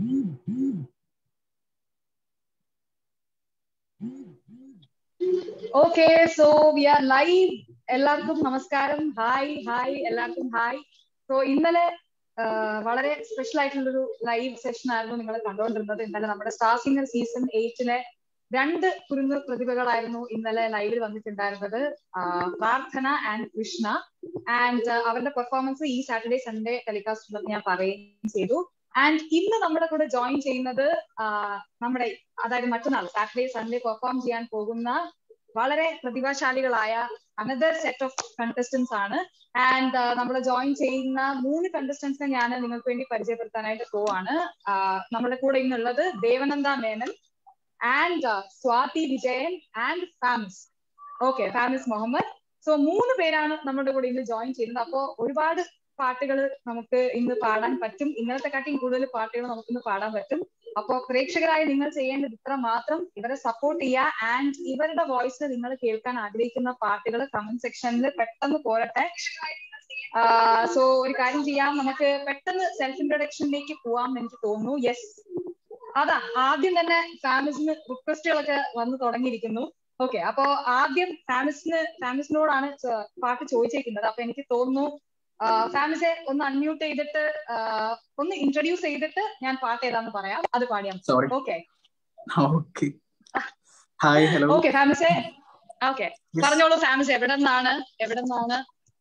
Okay so we are live എല്ലാവർക്കും നമസ്കാരം hi hi എല്ലാവർക്കും ഹായ് സോ ഇന്നലെ വളരെ സ്പെഷ്യൽ ആയിട്ടുള്ളൊരു ലൈവ് സെഷൻ ആയിരുന്നു നിങ്ങൾ കണ്ടുകൊണ്ടിരുന്നത് ഇന്നലെ നമ്മുടെ സ്റ്റാർ സിംഗർ സീസൺ എയ്റ്റിലെ രണ്ട് കുരുന്ന് പ്രതിഭകളായിരുന്നു ഇന്നലെ ലൈവിൽ വന്നിട്ടുണ്ടായിരുന്നത് പ്രാർത്ഥന ആൻഡ് കൃഷ്ണ ആൻഡ് അവരുടെ പെർഫോമൻസ് ഈ സാറ്റർഡേ സൺഡേ ടെലികാസ്റ്റ് ഉണ്ടെന്ന് ഞാൻ പറയുകയും ചെയ്തു ആൻഡ് ഇന്ന് നമ്മുടെ കൂടെ ജോയിൻ ചെയ്യുന്നത് നമ്മുടെ അതായത് മറ്റന്നാൾ സാറ്റർഡേ സൺഡേ പെർഫോം ചെയ്യാൻ പോകുന്ന വളരെ പ്രതിഭാശാലികളായ അനദർ സെറ്റ് ഓഫ് കണ്ടസ്റ്റൻസ് ആണ് ആൻഡ് നമ്മൾ ജോയിൻ ചെയ്യുന്ന മൂന്ന് കണ്ടസ്റ്റൻസിനെ ഞാൻ നിങ്ങൾക്ക് വേണ്ടി പരിചയപ്പെടുത്താനായിട്ട് പോവാണ് നമ്മുടെ കൂടെ ഇന്നുള്ളത് Devananda Menon and Swathi Vijayan and Famis okay Famis Muhammad so മൂന്ന് പേരാണ് നമ്മുടെ കൂടെ ഇന്ന് ജോയിൻ ചെയ്യുന്നത് അപ്പോ ഒരുപാട് പാട്ടുകൾ നമുക്ക് ഇന്ന് പാടാൻ പറ്റും ഇന്നലത്തെ കാട്ടിയും കൂടുതൽ പാട്ടുകൾ നമുക്കിന്ന് പാടാൻ പറ്റും അപ്പോ പ്രേക്ഷകരായി നിങ്ങൾ ചെയ്യേണ്ടത് ഇത്ര മാത്രം ഇവരെ സപ്പോർട്ട് ചെയ്യുക ആൻഡ് ഇവരുടെ വോയിസ് നിങ്ങൾ കേൾക്കാൻ ആഗ്രഹിക്കുന്ന പാട്ടുകൾ കമന്റ് സെക്ഷനിൽ പെട്ടെന്ന് പോരട്ടെ സോ ഒരു കാര്യം ചെയ്യാം നമുക്ക് പെട്ടെന്ന് സെൽഫ് ഇൻട്രൊഡക്ഷനിലേക്ക് പോവാം എനിക്ക് തോന്നുന്നു യെസ് അതാ ആദ്യം തന്നെ ഫാമിസിന് റിക്വസ്റ്റുകളൊക്കെ വന്നു തുടങ്ങിയിരിക്കുന്നു ഓക്കെ അപ്പോ ആദ്യം ഫാമിസിന് ഫാമിസിനോടാണ് പാട്ട് ചോദിച്ചേക്കുന്നത് അപ്പൊ എനിക്ക് തോന്നുന്നു ഫാമിസെ ഒന്ന് അൺമ്യൂട്ട് ചെയ്തിട്ട് ഒന്ന് ഇൻട്രൊഡ്യൂസ് ചെയ്തിട്ട് ഞാൻ പാട്ട് ഏതാന്ന് പറയാം അത് പാടിയാം ഓക്കെ ഹായ് ഹലോ ഓക്കെ ഫാമിസെ ഓക്കെ പറഞ്ഞോളൂ ഫാമിസ് എവിടെ നിന്നാണ് എവിടെ നിന്നാണ്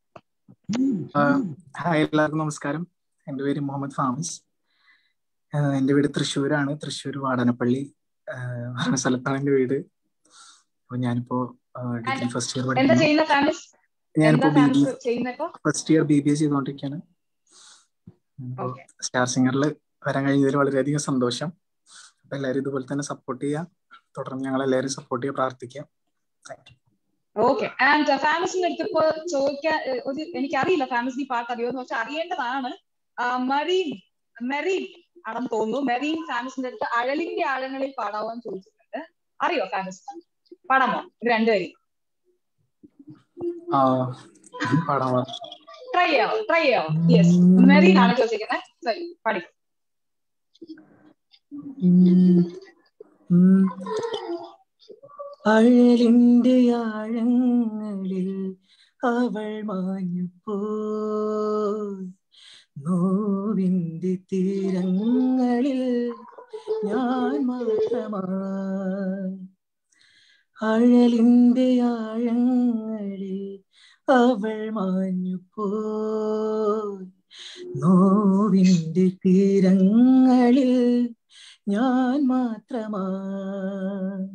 ഹായ് എല്ലാവർക്കും നമസ്കാരം എന്റെ പേര് മുഹമ്മദ് ഫാമിസ് എന്റെ വീട് തൃശ്ശൂരാണ് തൃശ്ശൂർ വാടനപ്പള്ളി പറഞ്ഞ സ്ഥലത്താണ് എന്റെ വീട് അപ്പൊ ഞാനിപ്പോ ഡിഗ്രി ഫസ്റ്റ് ഇയർ പഠിക്കുന്നു ഞാനിപ്പോ B B first year B B A ചെയ്തുകൊണ്ടിരിക്കുകയാണ് സ്റ്റാർ സിംഗറിൽ വരാൻ കഴിഞ്ഞതിൽ വളരെയധികം സന്തോഷം അപ്പൊ എല്ലാവരും ഇതുപോലെ തന്നെ സപ്പോർട്ട് ചെയ്യാം തുടർന്ന് ഞങ്ങൾ എല്ലാവരും സപ്പോർട്ട് ചെയ്യാൻ പ്രാർത്ഥിക്കാം ഓക്കെ ആൻഡ് ഫാമിസിന്റെ അടുത്തിപ്പോ ചോദിക്കാൻ ഒരു എനിക്കറിയില്ല ഫാമിസിന് പാട്ട് അറിയുമെന്ന് പക്ഷെ അറിയേണ്ടതാണ് മറീൻ മെറീൻ ആണെന്ന് തോന്നുന്നു മെറീൻ ഫാമിസിന്റെ അടുത്ത് അഴലിന്റെ ആഴങ്ങളിൽ പാടാവോ എന്ന് ചോദിച്ചിട്ടുണ്ട് അറിയോ ഫാമിസ് പാടാമോ ഇത് രണ്ടുപേരും ട്രൈ ചെയ്യാവോ ട്രൈ ചെയ്യാവോ യെസ് മെറീൻ ആണ് ചോദിച്ചിരിക്കുന്നത് സോറി പാടി അഴലിന്റെ ആഴങ്ങളിൽ അവൾ മാഞ്ഞു പോയി നോവിന്റെ തീരങ്ങളിൽ ഞാൻ മാത്രമായി അഴലിന്റെ ആഴങ്ങളിൽ അവൾ മാഞ്ഞു പോയി നോവിന്റെ തീരങ്ങളിൽ ഞാൻ മാത്രമായി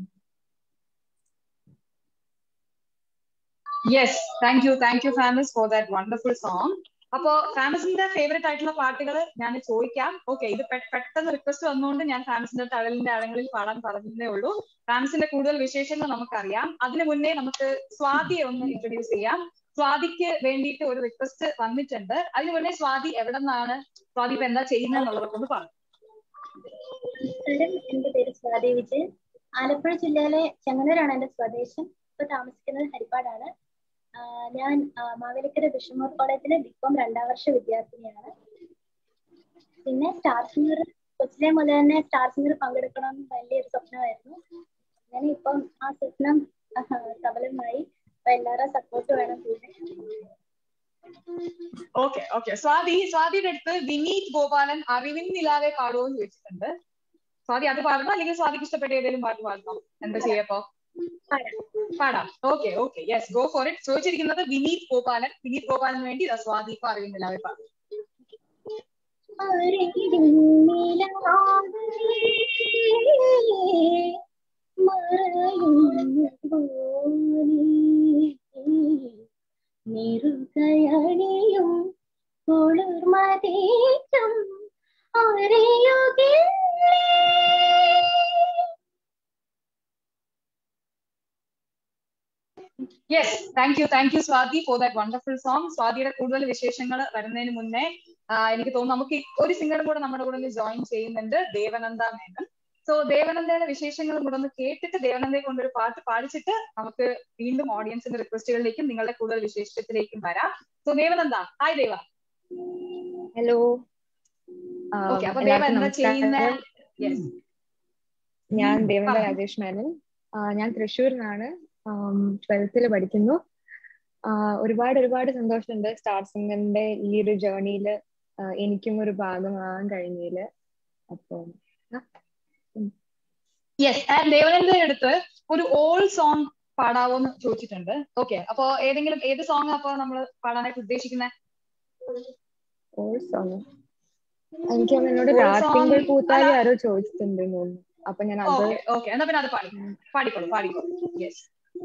yes thank you thank you Famis for that wonderful song അപ്പോ ഫാമിസിന്റെ ഫേവറേറ്റ് ആയിട്ടുള്ള പാട്ടുകൾ ഞാൻ ചോദിക്കാം ഓക്കെ ഇത് പെട്ടെന്ന് റിക്വസ്റ്റ് വന്നുകൊണ്ട് ഞാൻ ഫാമിസിന്റെ തഴലിന്റെ ആഴങ്ങളിൽ പാടാൻ പറഞ്ഞതേ ഉള്ളൂ ഫാമിസിന്റെ കൂടുതൽ വിശേഷങ്ങൾ നമുക്കറിയാം അതിനു മുന്നേ നമുക്ക് സ്വാതിയെ ഒന്ന് ഇൻട്രൊഡ്യൂസ് ചെയ്യാം സ്വാതിക്ക് വേണ്ടിയിട്ട് ഒരു റിക്വസ്റ്റ് വന്നിട്ടുണ്ട് അതിനു മുന്നേ സ്വാതി എവിടെ നിന്നാണ് സ്വാതി ഇപ്പൊ എന്താ ചെയ്യുന്നത് എന്നുള്ളത് കൊണ്ട് പറഞ്ഞു എന്റെ പേര് സ്വാതി വിജയൻ ആലപ്പുഴ ജില്ലയിലെ ചെങ്ങന്നൂരാണ് എന്റെ സ്വദേശം ഇപ്പൊ താമസിക്കുന്നത് ഹരിപ്പാടാണ് ഞാൻ മാവേലിക്കര ബിഷമൂർ കോളേജിലെ ബികോം രണ്ടാം വർഷ വിദ്യാർത്ഥിനിയാണ് പിന്നെ സ്റ്റാർ സിംഗർ കൊച്ചിലെ മുതൽ തന്നെ സ്റ്റാർ സിംഗർ പങ്കെടുക്കണമെന്ന് വലിയൊരു സ്വപ്നമായിരുന്നു അങ്ങനെ ഇപ്പം ആ സ്വപ്നം സഫലമായി അപ്പൊ എല്ലാവരുടെ സപ്പോർട്ട് വേണം കൂടെ ഓക്കെ ഓക്കെ സ്വാതി സ്വാതിയുടെ അടുത്ത് വിനീത് ഗോപാലൻ അറിവിൻ നിലാവെ പാടുമോ എന്ന് ചോദിച്ചിട്ടുണ്ട് സ്വാതി അത് പാടണോ അല്ലെങ്കിൽ സ്വാതിക്ക് ഇഷ്ടപ്പെട്ട ഏതെങ്കിലും പാട്ട് പാടണോ എന്താ ചെയ്യപ്പോ പാടാം okay okay yes go for it ചോദിച്ചിരിക്കുന്നത് വിനീത് ഗോപാലൻ വിനീത് ഗോപാലന് വേണ്ടി സ്വാതി ഇപ്പൊ അറിയുന്നില്ല അവർ പാടും നിറുകയണിയും കുളിർമതീറ്റും അറിയുകില്ലേ yes thank you thank you Swathi for that wonderful song സ്വാതിയുടെ കൂടുതൽ വിശേഷങ്ങൾ വരുന്നതിന് മുന്നേ എനിക്ക് തോന്നുന്നു നമുക്ക് ഒരു സിംഗറും കൂടെ നമ്മുടെ കൂടെ ജോയിൻ ചെയ്യുന്നുണ്ട് ദേവനന്ദ മേനൻ സോ ദേവനന്ദയുടെ വിശേഷങ്ങളും കൂടെ ഒന്ന് കേട്ടിട്ട് ദേവനന്ദയെ കൊണ്ടൊരു പാട്ട് പാടിച്ചിട്ട് നമുക്ക് വീണ്ടും ഓഡിയൻസിന്റെ റിക്വസ്റ്റുകളിലേക്കും നിങ്ങളുടെ കൂടുതൽ വിശേഷത്തിലേക്കും വരാം so Devananda hi Deva hello okay അപ്പൊ ദേവ എന്താ ചെയ്യുന്ന ഞാൻ ദേവന്ത പറഞ്ഞോ. രാജേഷ് മേനൻ ആ, ഞാൻ തൃശ്ശൂരിനാണ് ട്വൽത്തിൽ പഠിക്കുന്നു ആ, ഒരുപാട് ഒരുപാട് സന്തോഷമുണ്ട് സ്റ്റാർ സിംഗറിന്റെ ഈ ഒരു ജേർണിയിൽ എനിക്കും ഒരു ഭാഗമാകാൻ കഴിഞ്ഞതില് അപ്പൊ യെസ് ആൻഡ് ദേവനന്റെ അടുത്ത് ഒരു ഓൾഡ് സോങ് പാടാവോ എന്ന് ചോദിച്ചിട്ടുണ്ട് ഓക്കെ അപ്പൊ ഏതെങ്കിലും ഏത് സോങ് അപ്പൊ നമ്മൾ പാടാനായിട്ട് ഉദ്ദേശിക്കുന്നത് ഓൾ സോങ് എനിക്ക് തോന്നുന്നു എന്നോട് Old രാത്രിങ്കൾ song പൂത്താലി അല്ല. ആരോ ചോദിച്ചിട്ടുണ്ടെന്ന് തോന്നുന്നു അപ്പൊ ഞാൻ അത് ഓക്കെ ഓക്കെ എന്നാ പിന്നെ അത് പാടി പാടിക്കോളൂ പാടിക്കോളൂ യെസ്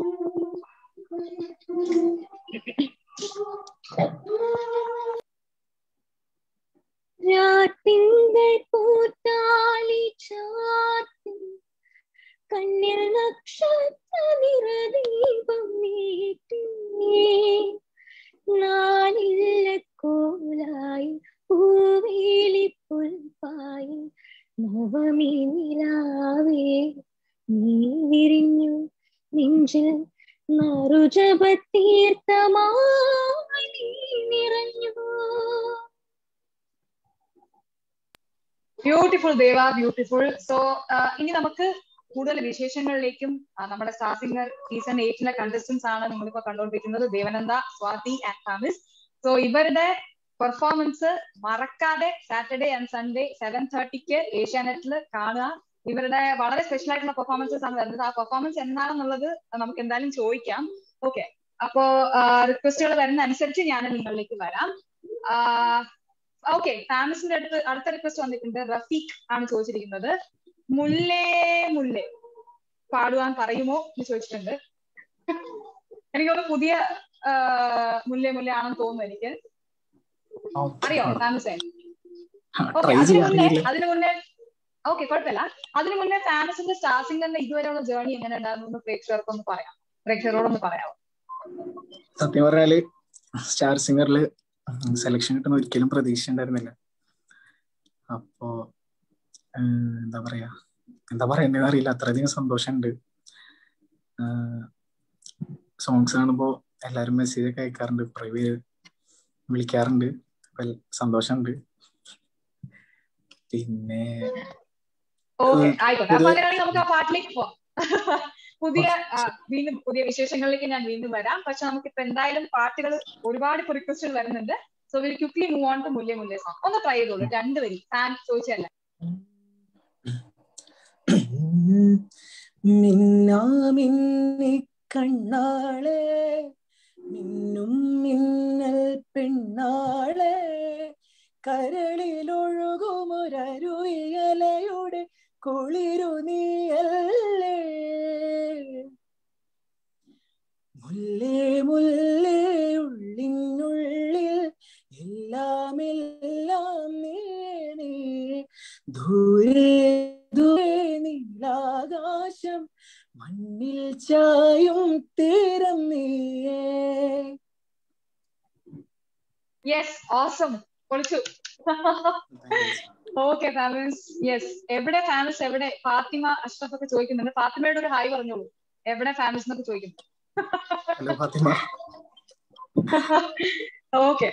രാത്തിങ്കൾ പൂത്താലി ചാത്തി കണ്ണിൽ നക്ഷത്ര നിറദീപം നീട്ടി നാലില്ല കോലായി പൂവേലി പുൽപ്പായി നവമി നിലാവേ നീ വിരിഞ്ഞു നെഞ്ചിൽ നറുജപത്തീർത്ഥമായി നീ നിറഞ്ഞു ബ്യൂട്ടിഫുൾ ദേവ ബ്യൂട്ടിഫുൾ സോ ഇനി നമുക്ക് കൂടുതൽ വിശേഷങ്ങളിലേക്കും ആ, നമ്മുടെ സ്റ്റാർ സിംഗർ സീസൺ എയ്റ്റിലെ കണ്ടസ്റ്റൻസ് ആണ് നിങ്ങളിപ്പോ കണ്ടുകൊണ്ടിരിക്കുന്നത് ദേവനന്ദ സ്വാതി ആൻഡ് താമിസ് സോ ഇവരുടെ പെർഫോമൻസ് മറക്കാതെ സാറ്റർഡേ ആൻഡ് സൺഡേ സെവൻ തേർട്ടിക്ക് ഏഷ്യാനെറ്റിൽ കാണുക ഇവരുടെ വളരെ സ്പെഷ്യൽ ആയിട്ടുള്ള പെർഫോമൻസസ് ആണ് വരുന്നത് ആ പെർഫോമൻസ് എന്താണെന്നുള്ളത് നമുക്ക് എന്തായാലും ചോദിക്കാം ഓക്കെ അപ്പോ റിക്വസ്റ്റുകൾ വരുന്ന അനുസരിച്ച് ഞാൻ നിങ്ങളിലേക്ക് വരാം ഓക്കെ ഫാമിസിന്റെ അടുത്ത് അടുത്ത റിക്വസ്റ്റ് വന്നിട്ടുണ്ട് റഫീഖ് ആണ് ചോദിച്ചിരിക്കുന്നത് മുല്ലേ മുല്ലേ പാടുവാൻ പറയുമോ എന്ന് ചോദിച്ചിട്ടുണ്ട് എനിക്കൊന്ന് പുതിയ ആ, മുല്ലേ മുല്ലേ ആണെന്ന് തോന്നുന്നു എനിക്ക് അറിയോ ഫാമിസേ ഓക്കെ ട്രൈ അതിനു ചെയ്യാൻ മുന്നേ അറിയില്ല അതിനു മുന്നേ ഓക്കെ കുഴപ്പമില്ല അതിനു മുന്നേ ഫാമിസിന്റെ സ്റ്റാർ സിംഗറിന്റെ ഇതുവരെയുള്ള ജേർണി എങ്ങനെ ഉണ്ടായിരുന്നു എന്ന് പ്രേക്ഷകർക്കൊന്ന് പറയാം പ്രേക്ഷകരോടൊന്ന് പറയാമോ സത്യം പറഞ്ഞാല് സ്റ്റാർ സിംഗറില് സെലക്ഷൻ കിട്ടുന്ന ഒരിക്കലും പ്രതീക്ഷ ഉണ്ടായിരുന്നില്ല അപ്പോ ഏഹ്, എന്താ പറയാ എന്താ പറയണ്ടെന്ന് അറിയില്ല അത്രയധികം സന്തോഷമുണ്ട് സോങ്സ് കാണുമ്പോ എല്ലാരും മെസ്സേജ് ഒക്കെ അയക്കാറുണ്ട് കുറെ പേര് വിളിക്കാറുണ്ട് അപ്പൊ എൽ- സന്തോഷമുണ്ട് പിന്നെ ഓക്കെ ഉം, ആയിക്കോട്ടെ അപ്പൊ ഇത് അങ്ങനെയാണെങ്കിൽ നമുക്ക് ആ പാട്ടിലേക്ക് പോവാം പുതിയ ആ, വീണ്ടും പുതിയ വിശേഷങ്ങളിലേക്ക് ഞാൻ വീണ്ടും വരാം പക്ഷെ നമുക്ക് ഇപ്പൊ എന്തായാലും പാട്ടുകൾ ഒരുപാട് റിക്വസ്റ്റുകൾ വരുന്നുണ്ട് so will quickly move on to മുല്യ മുല്യ സോങ് ഒന്ന് ട്രൈ ചെയ്തോളൂ രണ്ടുപേരും ഫാൻ ചോദിച്ചല്ല മിന്നാമിന്നി കണ്ണാളെ മിന്നും മിന്നൽ പെണ്ണാളെ കരളിലൊഴുകുമൊരരുവിയലയുടെ കുളിരു നീയല്ലേ മുല്ലേ മുല്ലേ ഉള്ളിനുള്ളിൽ എല്ലാം എല്ലാം നീ ദൂരെ ദൂരെ നീലാകാശം മണ്ണിൽ ചായും തീരം നീയേ യെസ് ഓസം പൊളിച്ചു ഓക്കെ ഫാമിസ് യെസ് എവിടെ ഫാമിസ് എവിടെ ഫാത്തിമ അഷ്റഫ് ഒക്കെ ചോദിക്കുന്നുണ്ട് ഫാത്തിമയുടെ ഒരു ഹായ് പറഞ്ഞോളൂ എവിടെ ഫാമിസ് എന്നൊക്കെ ചോദിക്കുന്നു ഹലോ ഫാത്തിമ ഓക്കെ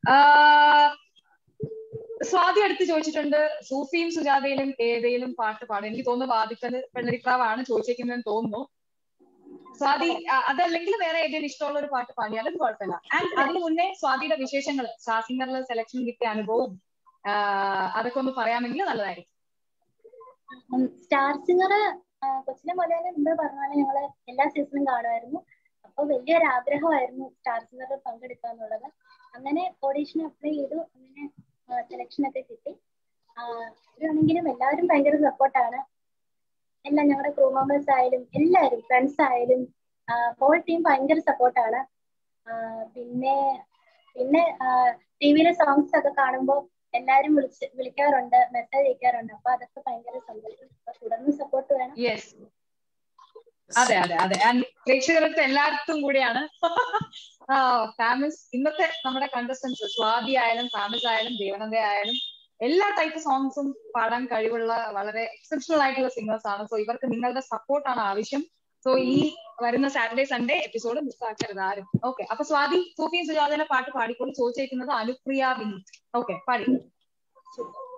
സ്വാതി അടുത്ത് ചോദിച്ചിട്ടുണ്ട് സൂഫിയും സുജാതയിലും ഏതേലും പാട്ട് പാടും എനിക്ക് തോന്നുന്നു വാദിക്കൽ വെള്ളരിക്കാവാണ് ചോദിച്ചിരിക്കുന്നതെന്ന് തോന്നുന്നു സ്വാതി ആ, അതല്ലെങ്കിൽ വേറെ ഏതെങ്കിലും ഇഷ്ടമുള്ള ഒരു പാട്ട് പാടിയാലും കുഴപ്പമില്ല ആൻഡ് അതിന് മുന്നേ സ്വാതിയുടെ വിശേഷങ്ങൾ സ്റ്റാർ സിംഗറിൽ സെലക്ഷൻ കിട്ടിയ അനുഭവം ആ, അതൊക്കെ ഒന്ന് പറയാമെങ്കിൽ നല്ലതായിരിക്കും സ്റ്റാർ സിംഗർ കൊച്ചിലെ മുതലേ മുമ്പ് പറഞ്ഞ പോലെ ഞങ്ങള് എല്ലാ സീസണും കാണുമായിരുന്നു അപ്പൊ വലിയൊരു ആഗ്രഹമായിരുന്നു സ്റ്റാർ സിംഗറിൽ പങ്കെടുക്കുക എന്നുള്ളത് അങ്ങനെ ഓഡീഷൻ അപ്ലൈ ചെയ്തു അങ്ങനെ സെലക്ഷൻ ഒക്കെ കിട്ടി ആണെങ്കിലും എല്ലാവരും ഭയങ്കര സപ്പോർട്ടാണ് എല്ലാം ഞങ്ങളുടെ ക്രൂ മെമ്പേഴ്സ് ആയാലും എല്ലാവരും ഫ്രണ്ട്സ് ആയാലും ഹോൾ ടീം ഭയങ്കര സപ്പോർട്ടാണ് പിന്നെ പിന്നെ ടി വിയിലെ സോങ്സ് ഒക്കെ കാണുമ്പോൾ എല്ലാരും വിളിച്ച് വിളിക്കാറുണ്ട് മെസ്സേജ് അയക്കാറുണ്ട് അപ്പൊ അതൊക്കെ ഭയങ്കര സന്തോഷം അപ്പൊ തുടർന്ന് സപ്പോർട്ട് വേണം യെസ് അതെ അതെ അതെ ആൻഡ് പ്രേക്ഷകർക്ക് എല്ലായിടത്തും കൂടിയാണ് ഫാമിസ് ഇന്നത്തെ നമ്മുടെ കണ്ടസ്റ്റൻസ് സ്വാതി ആയാലും ഫാമിസ് ആയാലും ദേവനന്ദ ആയാലും എല്ലാ ടൈപ്പ് സോങ്സും പാടാൻ കഴിവുള്ള വളരെ എക്സെപ്ഷണൽ ആയിട്ടുള്ള സിംഗേഴ്സ് ആണ് സോ ഇവർക്ക് നിങ്ങളുടെ സപ്പോർട്ടാണ് ആവശ്യം സോ ഈ വരുന്ന സാറ്റർഡേ സൺഡേ എപ്പിസോഡ് മിസ്സാക്കരുത് ആരും ഓക്കെ അപ്പൊ സ്വാതി സൂഫിയും സുജാതയുടെ പാട്ട് പാടിക്കൊണ്ട് ചോദിച്ചിരിക്കുന്നത് അനുപ്രിയ വിനീത് ഓക്കെ പാടി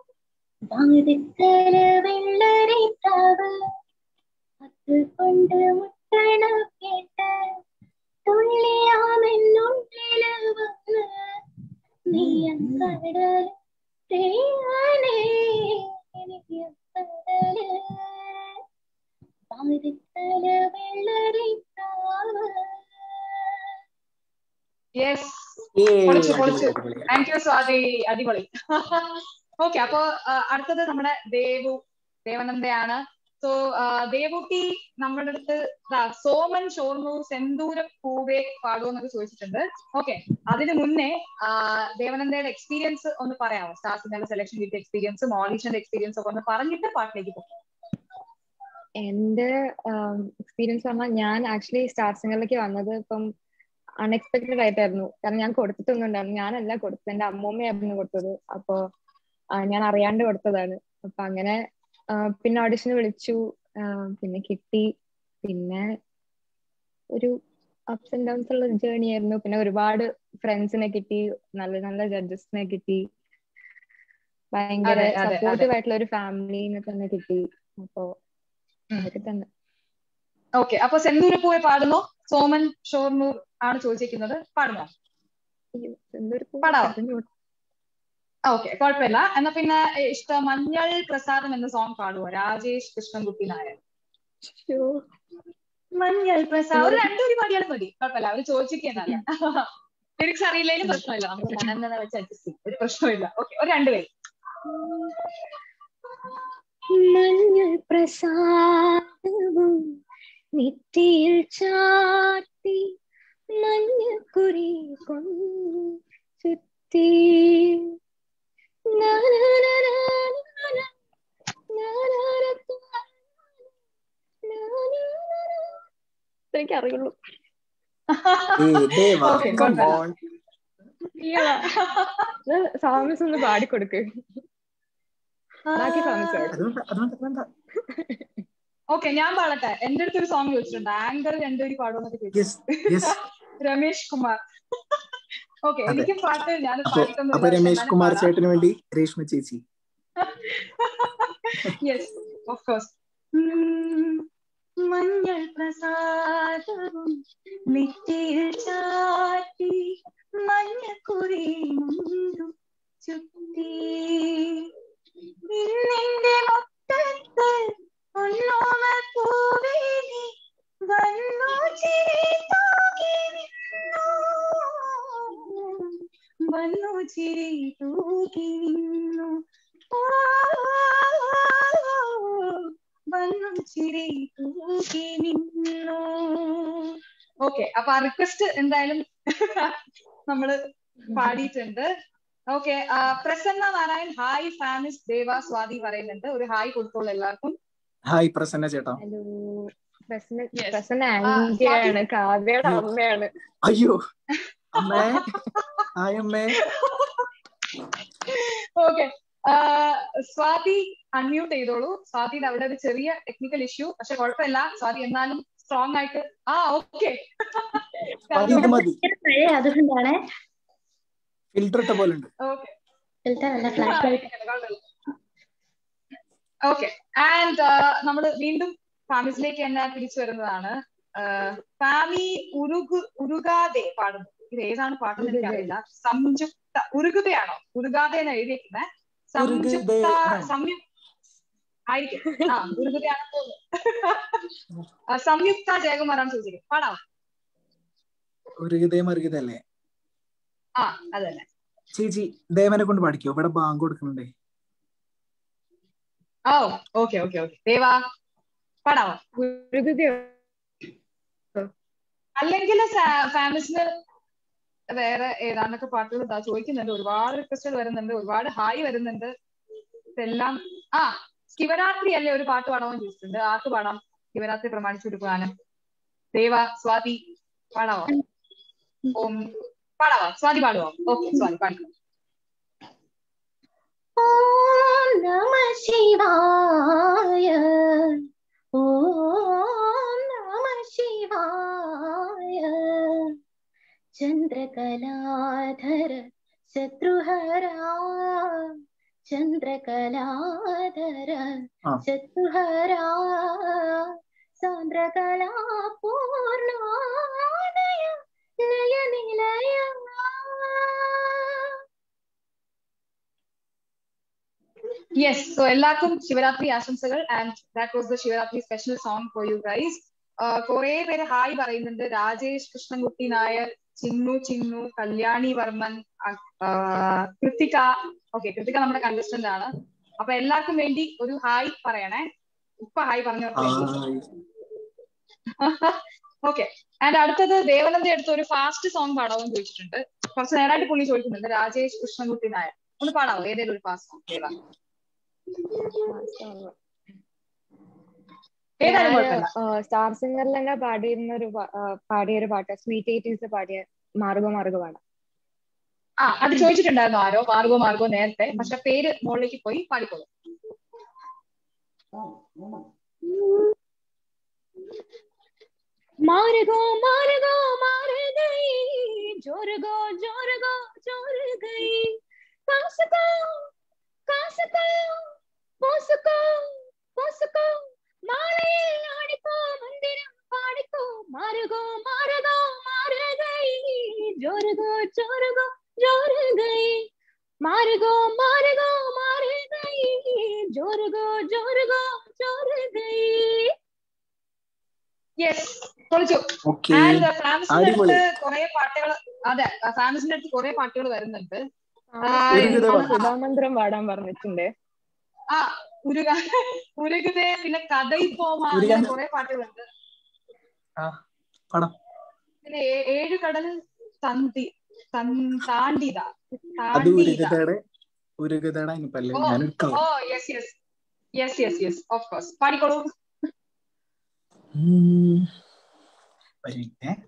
വാതിക്കല വെള്ളരി പ്രാവ് അതുകൊണ്ട് മുട്ടണ കേട്ട് തുള്ളിയാമെന്നുള്ളില് വന്ന് നീയക്കടല് തേയാനേ നീയക്കടല് വാതിക്കല വെള്ളരി പ്രാവ് യെസ് ഏയ്, പൊളിച്ചു, അടിപൊളി, പൊളിച്ചു. അടിപൊളി. താങ്ക് യു സ്വാതി അടിപൊളി ഓക്കെ അപ്പൊ ആ, അടുത്തത് നമ്മുടെ ദേവു ദേവനന്ദയാണ് സോ ദേവുട്ടി നമ്മുടെ അടുത്ത് ദാ സോമൻ ഷോർണൂർ സെന്തൂരം പൂവേ പാടുമെന്നൊക്കെ ചോദിച്ചിട്ടുണ്ട് ഓക്കെ അതിന് മുന്നേ ആ, ദേവനന്ദയുടെ എക്സ്പീരിയൻസ് ഒന്ന് പറയാമോ സ്റ്റാർ സിംഗറിന്റെ സെലക്ഷൻ കിട്ടിയ എക്സ്പീരിയൻസും ഓഡീഷന്റെ എക്സ്പീരിയൻസ് ഒക്കെ ഒന്ന് പറഞ്ഞിട്ട് പാട്ടിലേക്ക് പോകും എന്റെ എക്സ്പീരിയൻസ് പറഞ്ഞാൽ ഞാൻ ആക്ച്വലി സ്റ്റാർ സിംഗറിലേക്ക് വന്നത് ഇപ്പം അൺഎക്സ്പെക്ടഡ് ആയിട്ടായിരുന്നു കാരണം ഞാൻ കൊടുത്തിട്ടൊന്നും ഉണ്ടായിരുന്നു ഞാനല്ല കൊടുത്തത് എന്റെ അമ്മൂമ്മയായിരുന്നു കൊടുത്തത് അപ്പോ ആ, ഞാൻ അറിയാണ്ട് കൊടുത്തതാണ് അപ്പൊ അങ്ങനെ ആ, പിന്നെ ഓഡിഷന് വിളിച്ചു ആ, പിന്നെ കിട്ടി പിന്നെ ഒരു അപ്സ് ആൻഡ് ഡൗൺസ് ഉള്ള ജേർണി ആയിരുന്നു പിന്നെ ഒരുപാട് ഫ്രണ്ട്സിനെ കിട്ടി നല്ല നല്ല ജഡ്ജസിനെ കിട്ടി ഭയങ്കര അതെ, അതെ, സപ്പോർട്ടീവ് ആയിട്ടുള്ള ഒരു ഫാമിലിനെ തന്നെ കിട്ടി അപ്പോ ഉം. അതൊക്കെ തന്നെ ഓക്കെ അപ്പൊ സെന്തൂരപ്പൂവെ പാടുന്നോ സോമൻ ഷോർണൂർ ആണ് ചോദിച്ചിരിക്കുന്നത് പാടുന്നോ അയ്യോ, എന്തൊരു പൂ പാടാവോ? പറഞ്ഞു. ഓക്കെ കുഴപ്പമില്ല എന്നാ പിന്നെ ഏ, ഇഷ്ട മഞ്ഞൾ പ്രസാദം എന്ന സോങ് പാടുവോ രാജേഷ് കൃഷ്ണൻകുട്ടി നായർ ശ്ശോ. മഞ്ഞൾ പ്രസാദം ഒരു രണ്ടു ഒരു പാടിയാലും മതി കുഴപ്പമില്ല അവര് ചോദിച്ചിരിക്കുന്നല്ല ലിറിക്സ് അറിയില്ലെങ്കിലും പ്രശ്നമില്ല നമുക്ക് മനന്നെ വെച്ച് അഡ്ജസ്റ്റ് ചെയ്യും ഒരു പ്രശ്നമില്ല ഓക്കെ ഒരു രണ്ടുപേര് മഞ്ഞൾ പ്രസാദവും നെറ്റിയിൽ ചാർത്തി മഞ്ഞക്കുറി കൊന്നു ചുറ്റി നാനാനാനാനാന, നാനാനത്താന, നാനാനാനാ. എനിക്കറിയുള്ളൂ ഏയ്, ദേവ, Okay, come കുഴപ്പമില്ല. on. സോങ്സ് ഒന്ന് പാടിക്കൊടുക്ക് ബാക്കി songs പാടും. അത് വേണ്ട, അത് വേണ്ട, അത് വേണ്ട. ഓക്കെ ഞാൻ പാടട്ടെ എന്റെ അടുത്ത് ഒരു സോങ് ചോദിച്ചിട്ടുണ്ട് ആങ്കർ രണ്ടുപേര് പാടുമെന്നൊക്കെ ചോദിച്ചു Yes, yes. Ramesh Kumar okay അതെ. എനിക്ക് പാട്ട് ഞാൻ അപ്പൊ അപ്പൊ രമേശ് കുമാർ ചേട്ടന് വേണ്ടി രേഷ്മ ചേച്ചി യെസ് ഓഫ് കോഴ്സ് മഞ്ഞൾ പ്രസാദവും നെറ്റിയിൽ ചാറ്റി മഞ്ഞക്കുറി മുണ്ടും ചുറ്റി ഇന്നെന്റെ മുറ്റത്ത് ഒന്നോമ പൂവേലി വന്നു ചിരി തൂകി നിന്നു വന്നു ചിരി തൂകി നിന്നു ഓ, വന്നു ചിരി തൂകി നിന്നു ഓക്കെ അപ്പൊ ആ റിക്വസ്റ്റ് എന്തായാലും നമ്മള് പാടിയിട്ടുണ്ട് ഓക്കെ പ്രസന്ന നാരായൺ ഹായ് ഫാമിസ് ദേവ സ്വാതി പറയുന്നുണ്ട് ഒരു ഹായ് കൊടുത്തോളൂ എല്ലാവർക്കും ഹായ് പ്രസന്ന ചേട്ടാ ഹലോ പ്രസന്ന Yes. പ്രസന്ന ആ, ആന്റിയാണ് കാവ്യയുടെ അയ്യോ. അമ്മയാണ് അയ്യോ അമ്മേ ഹായ് അമ്മേ ഓക്കെ സ്വാതി അൺമ്യൂട്ട് ചെയ്തോളൂ സ്വാതിയുടെ അവിടെ ഒരു ചെറിയ ടെക്നിക്കൽ ഇഷ്യൂ പക്ഷെ കുഴപ്പമില്ല സ്വാതി എന്നാലും സ്ട്രോങ് ആയിട്ട് ആ ഓക്കെ മതി ഇത് മതി മഴ അതുകൊണ്ടാണ് ഫിൽറ്റർ ഇട്ട പോലെ ഉണ്ട് ഓക്കെ ഫിൽറ്റർ അല്ല ഫ്ലാഷ് ലൈറ്റ് ഓക്കെ ആൻഡ് നമ്മൾ വീണ്ടും ഫാമിസിലേക്ക് തന്നെ തിരിച്ചു വരുന്നതാണ് ഫാമി ഉരുകു ഉരുകാതെ പാടുന്നു ഇത് ഏതാണ് പാട്ടെന്ന് എനിക്കറിയില്ല സംയുക്ത ഉരുകുതയാണോ ഉരുകാതെ എന്ന് എഴുതിയിരിക്കുന്നത് സംയുക്ത ഉരുകുതേ, ആ. സംയു ആയിരിക്കും ആ ഉരുകുതയാണെന്ന് തോന്നുന്നു ആ, സംയുക്ത ജയകുമാറാണ് ചോദിച്ചിരിക്കുന്നത് പാടാം ഒരു ഹൃദയം അർഹിതല്ലേ ആ അതന്നെ ചേച്ചി ദേവനെ കൊണ്ട് പാടിക്കോ ഇവിടെ ബാങ്ക് കൊടുക്കുന്നുണ്ടേ ഓ ഓക്കെ ഓക്കെ ഓക്കെ ദേവാ പാടാവോ ഉരുകുകയോ അല്ലെങ്കിൽ ഫാമിസിന് വേറെ ഏതാണ്ടൊക്കെ പാട്ടുകൾ ഇതാ ചോദിക്കുന്നുണ്ട് ഒരുപാട് റിക്വസ്റ്റുകൾ വരുന്നുണ്ട് ഒരുപാട് ഹായ് വരുന്നുണ്ട് ഇതെല്ലാം ആ ശിവരാത്രി അല്ലേ ഒരു പാട്ട് പാടാമെന്ന് ചോദിച്ചിട്ടുണ്ട് ആർക്ക് പാടാം ശിവരാത്രി പ്രമാണിച്ചൊരു ഗാനം ദേവ സ്വാതി പാടാവോ ഓം പാടാവോ സ്വാതി പാടുവോ ഓക്കെ സ്വാതി പാടി ഓം നമ ശിവായ ഓം നമ ശിവായ ചന്ദ്രകലാധര ശത്രുഹര ചന്ദ്രകലാധര ആ. ചതുഹരാ സാന്ദ്രകലാ പൂർണോദയ ലയനിലയ യെസ് സോ എല്ലാവർക്കും ശിവരാത്രി ആശംസകൾ and that was the Shivaratri special song for you guys കുറെ പേര് ഹായ് പറയുന്നുണ്ട് രാജേഷ് കൃഷ്ണൻകുട്ടി നായർ ചിന്നു ചിന്നു കല്യാണി വർമ്മൻ അ- ആ, കൃത്തിക ഓക്കെ കൃത്തിക നമ്മുടെ കണ്ടസ്റ്റന്റ് ആണ് അപ്പൊ എല്ലാവർക്കും വേണ്ടി ഒരു ഹായ് പറയണേ ഇപ്പൊ ഹായ് പറഞ്ഞവർക്ക് വേണ്ടി ഓക്കെ ആൻഡ് അടുത്തത് ദേവനന്ദ അടുത്ത് ഒരു ഫാസ്റ്റ് സോങ് പാടാവും ചോദിച്ചിട്ടുണ്ട് കുറച്ച് നേരമായിട്ട് പുള്ളി ചോദിക്കുന്നുണ്ട് രാജേഷ് കൃഷ്ണൻകുട്ടി നായർ ഒന്ന് പാടാവോ ഏതെങ്കിലും ഒരു ഫാസ്റ്റ് സോങ് ഏതാ ഏതായാലും കുഴപ്പമില്ല സ്റ്റാർ സിംഗറിൽ തന്നെ പാടിയിരുന്ന ഒരു പാ- ആ, പാടിയ ഒരു പാട്ട് സ്വീറ്റ് എയ്റ്റീസ് പാടിയ മാർഗോ മാർഗോ പാടാം ആ അത് ചോദിച്ചിട്ടുണ്ടായിരുന്നു ആരോ മാർഗോ മാർഗോ നേരത്തെ പക്ഷെ പേര് മുകളിലേക്ക് പോയി പാടിക്കോളൂ मार्गो मार्गो मार गई जोर गो जोर गो जोर गई कासको कासको पोसको पोसको മാളയിൽ ആടിക്കോ മന്ദിരം പാടിക്കോ മാറുകോ മാറുകോ മാറുകൈ ജോറുകോ ജോറുകോ ജോറുകൈ മാറുകോ മാറുകോ മാറുകൈ ജോറുകോ ജോറുകോ ജോറുകൈ യെസ് പൊളിച്ചു ഓക്കെ ആൻഡ് ഫാമിസിന്റെ അടിപൊളി. അടുത്ത് കുറെ പാട്ടുകൾ അതെ ഫാമിസിന്റെ അടുത്ത് കുറെ പാട്ടുകൾ വരുന്നുണ്ട് ആ, ഒരുവിധ ആ, പാട്ട്. സുധാമന്ത്രം പാടാൻ പറഞ്ഞിട്ടുണ്ട് ആ ഉരുക ഉരുകുതേ പിന്നെ കഥയിൽ പോമാ ഉരുകാൻ- അങ്ങനെ കുറെ പാട്ടുകളുണ്ട് ആ പടം പിന്നെ ഏ- ഏഴ് കടൽ തന്തി തൻ- താണ്ടിത അത് താണ്ടിത ഉരുകതയുടെ ഉരുകതയുടെ അനുപ്പല്ലേ ഓ, ഞാനൊരു ഓ colour yes yes yes yes yes of course പാടിക്കോളൂ വരട്ടെ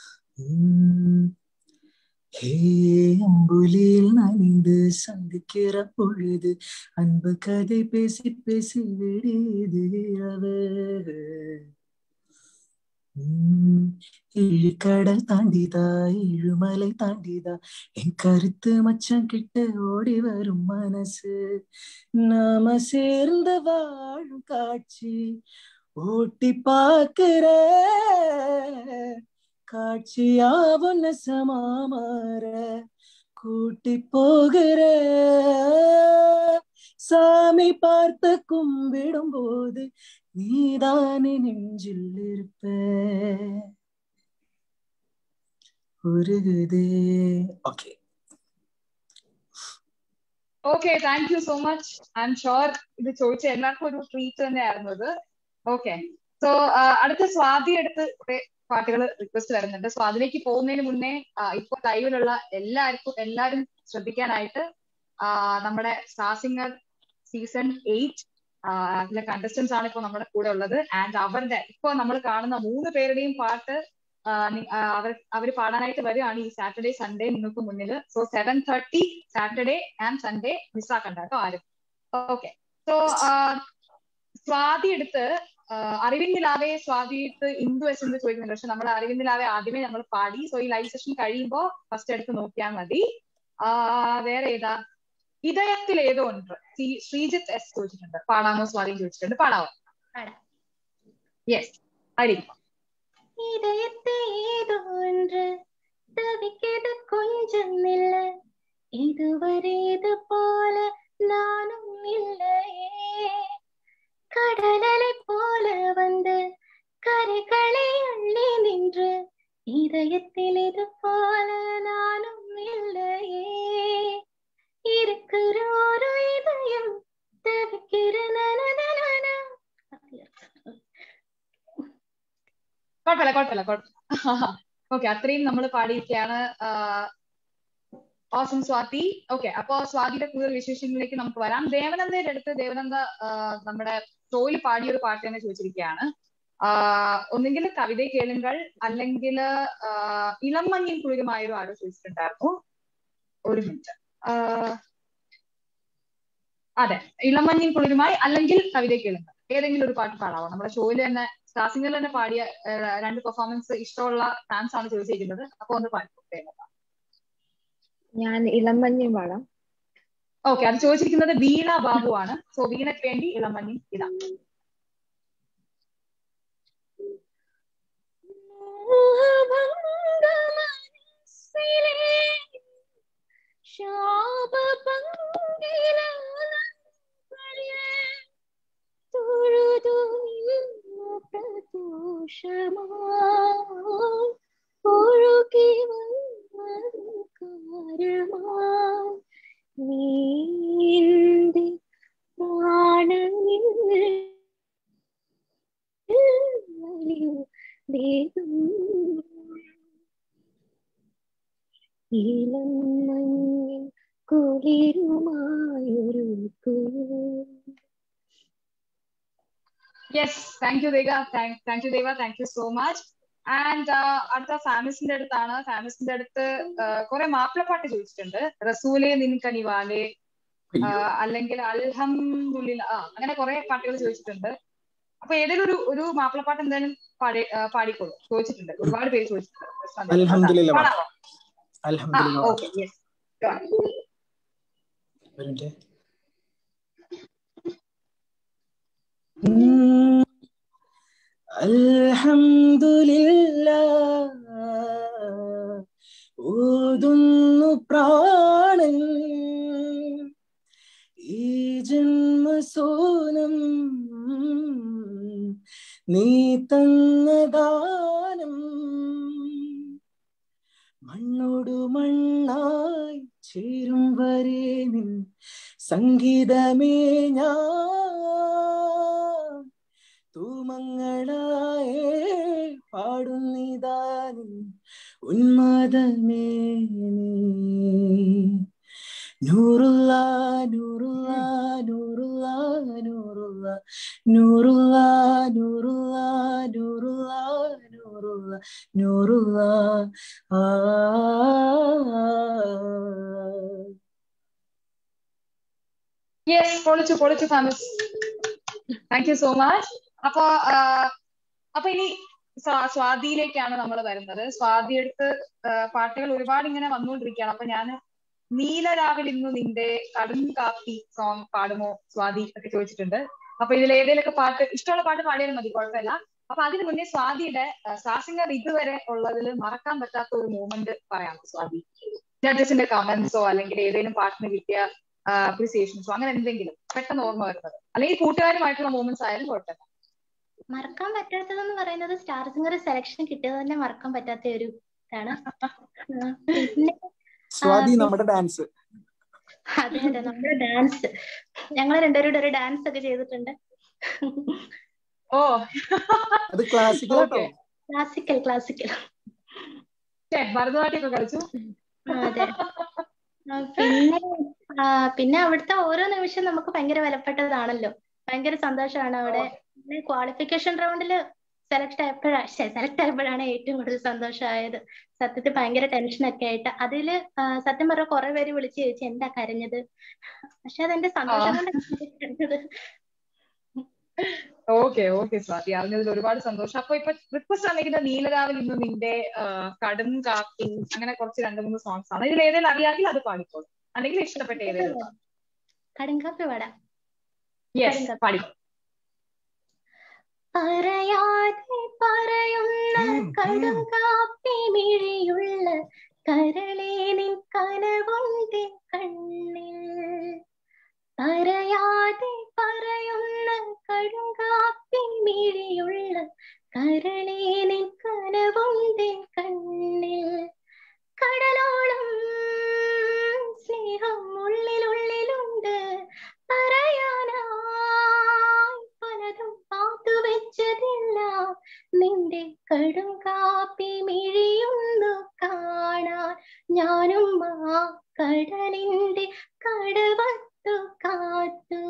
ஹே அம்புலியில் நனைந்து சந்திக்கிற பொழுது அன்பு கதை பேசி பேசி விடியது இரவு உம், இழுக்கடல் தாண்டிதா இழுமலை தாண்டிதா என் கருத்து மச்சம் கிட்ட ஓடி வரும் மனசு நாம சேர்ந்து வாழும் காட்சி ஓட்டி பார்க்கிற காட்சியா ஒன்ன சமாமாற கூட்டி போகிற சாமி பார்த்து கும்பிடும் போது நீதானே நெஞ்சில் இருப்ப உருகுதே okay okay thank you so much I'm sure ഇത് ചോദിച്ച എല്ലാവർക്കും ഒരു ട്രീറ്റ് തന്നെയായിരുന്നു ഇത് ഓക്കെ സോ അടുത്ത സ്വാതി അടുത്ത് കുറെ പാട്ടുകൾ റിക്വസ്റ്റ് വരുന്നുണ്ട് സോ അതിലേക്ക് പോകുന്നതിന് മുന്നേ ആ, ഇപ്പൊ ലൈവിലുള്ള എല്ലാവർക്കും എല്ലാവരും ശ്രദ്ധിക്കാനായിട്ട് ആ, നമ്മുടെ സ്റ്റാർ സിംഗർ സീസൺ എയ്റ്റ് അതിലെ കണ്ടസ്റ്റൻസ് ആണ് ഇപ്പൊ നമ്മുടെ കൂടെ ഉള്ളത് ആൻഡ് അവരുടെ ഇപ്പൊ നമ്മൾ കാണുന്ന മൂന്ന് പേരുടെയും പാട്ട് ആ, നി- ആ, അവർ അവർ പാടാനായിട്ട് വരികയാണ് ഈ സാറ്റർഡേ സൺഡേ നിങ്ങൾക്ക് മുന്നിൽ so seven thirty Saturday and Sunday മിസ്സാക്കണ്ട കേട്ടോ ആരും ഓക്കെ സോ സ്വാതി എടുത്ത് ആ, അറിവിൻ നിലാവെ സ്വാതി എടുത്ത് ഇന്ദു എസ് എന്ന് ചോദിക്കുന്നുണ്ട് പക്ഷെ നമ്മൾ അറിവിൻ നിലാവെ ആദ്യമേ നമ്മൾ പാടി സോ ഈ ലൈവ് സെഷൻ കഴിയുമ്പോ ഫസ്റ്റ് എടുത്ത് നോക്കിയാൽ മതി ആ, വേറെ ഏതാ ഇതയത്തിൽ ഏതോ ഉണ്ട് ശ്രീ- ശ്രീജിത്ത് എസ് ചോദിച്ചിട്ടുണ്ട് പാടാമോ സ്വാതി ചോദിച്ചിട്ടുണ്ട് പാടാമോ പാടാം. യെസ് ആയിരിക്കും இதயத்தை ஏதோ ஒன்று தவிக்கிறது கொஞ்சம் இல்ல இதுவரை இது போல நானும் இல்லையே கடலலை போல வந்து கரைகளை அள்ளி நின்று இதயத்தில் இது போல நானும் இல்லையே இருக்கிற ஒரு இதயம் தவிக்கிற நனதனன കുഴപ്പമില്ല കുഴപ്പമില്ല കുഴപ്പമില്ല ഓക്കെ അത്രയും നമ്മൾ പാടിയിരിക്കുകയാണ് ഓസം സ്വാതി ഓക്കെ അപ്പോ സ്വാതിയുടെ കൂടുതൽ വിശേഷങ്ങളിലേക്ക് നമുക്ക് വരാം ദേവനന്ദയുടെ അടുത്ത് ദേവനന്ദ ആ, നമ്മുടെ ഷോയിൽ പാടിയ ഒരു പാട്ട് തന്നെ ചോദിച്ചിരിക്കുകയാണ് ഒന്നുകിൽ കവിത കേളുങ്ങൾ അല്ലെങ്കിൽ ഇളം മഞ്ഞിൻ കുളിരുമായൊരു ആരോ ചോദിച്ചിട്ടുണ്ടായിരുന്നു ഒരു മിനിറ്റ് അതെ ഇളം മഞ്ഞിൻ കുളിരുമായി അല്ലെങ്കിൽ കവിത കേളുങ്ങൾ ഏതെങ്കിലും ഒരു പാട്ട് പാടാവോ നമ്മുടെ ഷോയിൽ തന്നെ സ്റ്റാർസിംഗിൽ തന്നെ പാടിയ ആ, രണ്ട് പെർഫോമൻസ് ഇഷ്ടമുള്ള ഫാൻസ് ആണ് ചോദിച്ചിരിക്കുന്നത് അപ്പൊ ഒന്ന് പാടിക്കോട്ടെ ഞാൻ ഇളമഞ്ഞും പാടാം ഓക്കെ അത് ചോദിച്ചിരിക്കുന്നത് വീണ ബാബു ആണ് സോ വീണയ്ക്ക് വേണ്ടി ഇളമഞ്ഞി ഇതാ നീന്തി പ്രാണനിൽ ദേഹം ഇളം മഞ്ഞിൻ കുളിരുമായൊരു yes thank you Deva thank you Deva thank you so much and അടുത്ത ഫാമിസിന്റെ അടുത്താണ് ഫാമിസിന്റെ അടുത്ത് കുറെ മാപ്പിളപ്പാട്ട് ചോദിച്ചിട്ടുണ്ട് റസൂലെ നിൻകനിവാലെ അല്ലെങ്കിൽ അൽഹംദുലില്ല ആ അങ്ങനെ കുറെ പാട്ടുകൾ ചോദിച്ചിട്ടുണ്ട് അപ്പൊ ഏതെങ്കിലും ഒരു ഒരു മാപ്പിളപ്പാട്ട് എന്തായാലും പാടി പാടിക്കോളൂ ചോദിച്ചിട്ടുണ്ട് ഒരുപാട് പേര് ചോദിച്ചിട്ടുണ്ട് അൽഹംദുലില്ല പാടാമോ? ആ അൽഹംദുലില്ല ഓക്കെ യെസ് ഒരു മിനിറ്റ് അൽഹംദുലില്ല ഓതുന്നു പ്രാണൻ ഈ ജന്മസോനം നീ തന്ന ദാനം മണ്ണോടു മണ്ണായി ചേരും വരെ നിൻ സംഗീതമേ ഞാൻ തൂമങ്ങളായേ പാടുന്നിതാനിൻ ഉന്മാദമേ നീ നൂറുള്ള നൂറുള്ള നൂറുള്ള നൂറുള്ള നൂറുള്ള നൂറുള്ള നൂറുള്ള നൂറുള്ള നൂറുള്ള ആ യെസ് പൊളിച്ചു പൊളിച്ചു Famis thank you so much അപ്പൊ ആ, അപ്പൊ ഇനി സ്വാ- സ്വാതിയിലേക്കാണ് നമ്മൾ വരുന്നത് സ്വാതി അടുത്ത് പാട്ടുകൾ ഒരുപാട് ഇങ്ങനെ വന്നുകൊണ്ടിരിക്കുകയാണ് അപ്പൊ ഞാൻ നീലരാവിൽ ഇന്നു നിന്റെ കടും കാപ്പി സോങ് പാടുമോ സ്വാതി ഒക്കെ ചോദിച്ചിട്ടുണ്ട് അപ്പൊ ഇതിൽ ഏതെങ്കിലുമൊക്കെ പാട്ട് ഇഷ്ടമുള്ള പാട്ട് പാടിയാലും മതി കുഴപ്പമില്ല അപ്പൊ അതിന് മുന്നേ സ്വാതിയുടെ സ്റ്റാർസിംഗർ ഇതുവരെ ഉള്ളതിൽ മറക്കാൻ പറ്റാത്ത ഒരു മൂമെന്റ് പറയാം സ്വാതി ജഡ്ജസിന്റെ കമന്റ്സോ അല്ലെങ്കിൽ ഏതെങ്കിലും പാട്ടിന് കിട്ടിയ അപ്രിസിയേഷൻസോ അങ്ങനെ എന്തെങ്കിലും പെട്ടെന്ന് ഓർമ്മ വരുന്നത് അല്ലെങ്കിൽ കൂട്ടുകാരുമായിട്ടുള്ള മൂമെന്റ്സ് ആയാലും കുഴപ്പമില്ല മറക്കാൻ പറ്റാത്തതെന്ന് പറയുന്നത് സ്റ്റാർ സിംഗർ സെലക്ഷൻ കിട്ടിയത് തന്നെ മറക്കാൻ പറ്റാത്ത ഒരു ഇതാണ് ആ, പിന്നെ സ്വാതി നമ്മുടെ ഡാൻസ് അതെ അതെ നമ്മുടെ ഡാൻസ് ഞങ്ങൾ രണ്ടുപേരുടെ ഒരു ഡാൻസ് ഒക്കെ ചെയ്തിട്ടുണ്ട് ഓ അത് ക്ലാസിക്കൽ കേട്ടോ Okay. ക്ലാസിക്കൽ ക്ലാസിക്കൽ ഛെ, ഭരതനാട്യമൊക്കെ കളിച്ചു അതെ ആ, പിന്നെ ആ, പിന്നെ അവിടുത്തെ ഓരോ നിമിഷം നമുക്ക് ഭയങ്കര വിലപ്പെട്ടതാണല്ലോ ഭയങ്കര സന്തോഷമാണ് അവിടെ ക്വാളിഫിക്കേഷൻ റൗണ്ടിൽ സെലക്ട് ആയപ്പോഴാ സെലക്ട് ആയപ്പോഴാണ് ഏറ്റവും കൂടുതൽ സന്തോഷമായത് സത്യത്തിൽ ഭയങ്കര ടെൻഷനൊക്കെ ആയിട്ട് അതില് ആ, സത്യം പറഞ്ഞ കുറെ പേര് വിളിച്ച് ചോദിച്ചു എന്താ കരഞ്ഞത് പക്ഷെ അതെന്റെ സന്തോഷം കൊണ്ട് ഓക്കെ ഓക്കെ സ്വാതി അറിഞ്ഞതിൽ ഒരുപാട് സന്തോഷം അപ്പൊ ഇപ്പൊ റിക്വസ്റ്റ് വന്നിരിക്കുന്ന നീലരാവിൽ ഇന്ന് നിന്റെ ആ, കടും കാപ്പി അങ്ങനെ കുറച്ച് രണ്ട് മൂന്ന് സോങ്സ് ആണ് ഇതിൽ ഏതെങ്കിലും അറിയാമെങ്കിൽ അത് പാടിക്കോളൂ അല്ലെങ്കിൽ ഇഷ്ടപ്പെട്ട ഏതെങ്കിലും കടുങ്കാപ്പി പാടാം യെസ് പാടിക്കോ പറയാതെ പറയുന്ന കടും കാപ്പി മിഴിയുള്ള കരളേ നിൻ കനവുണ്ട് കണ്ണിൽ പറയാതെ പറയുന്ന കടും കാപ്പി മിഴിയുള്ള കരളേ നിൻ കനവുണ്ട് കണ്ണിൽ കടലോളം സ്നേഹം ഉള്ളിലുള്ളിലുണ്ട് പറയാനായി പലതും പാത്തു വെച്ചതെല്ലാം നിന്റെ കടും കാപ്പി മിഴിയുന്നു കാണാൻ ഞാനും ആ കടലിന്റെ കടവത്തു കാത്തു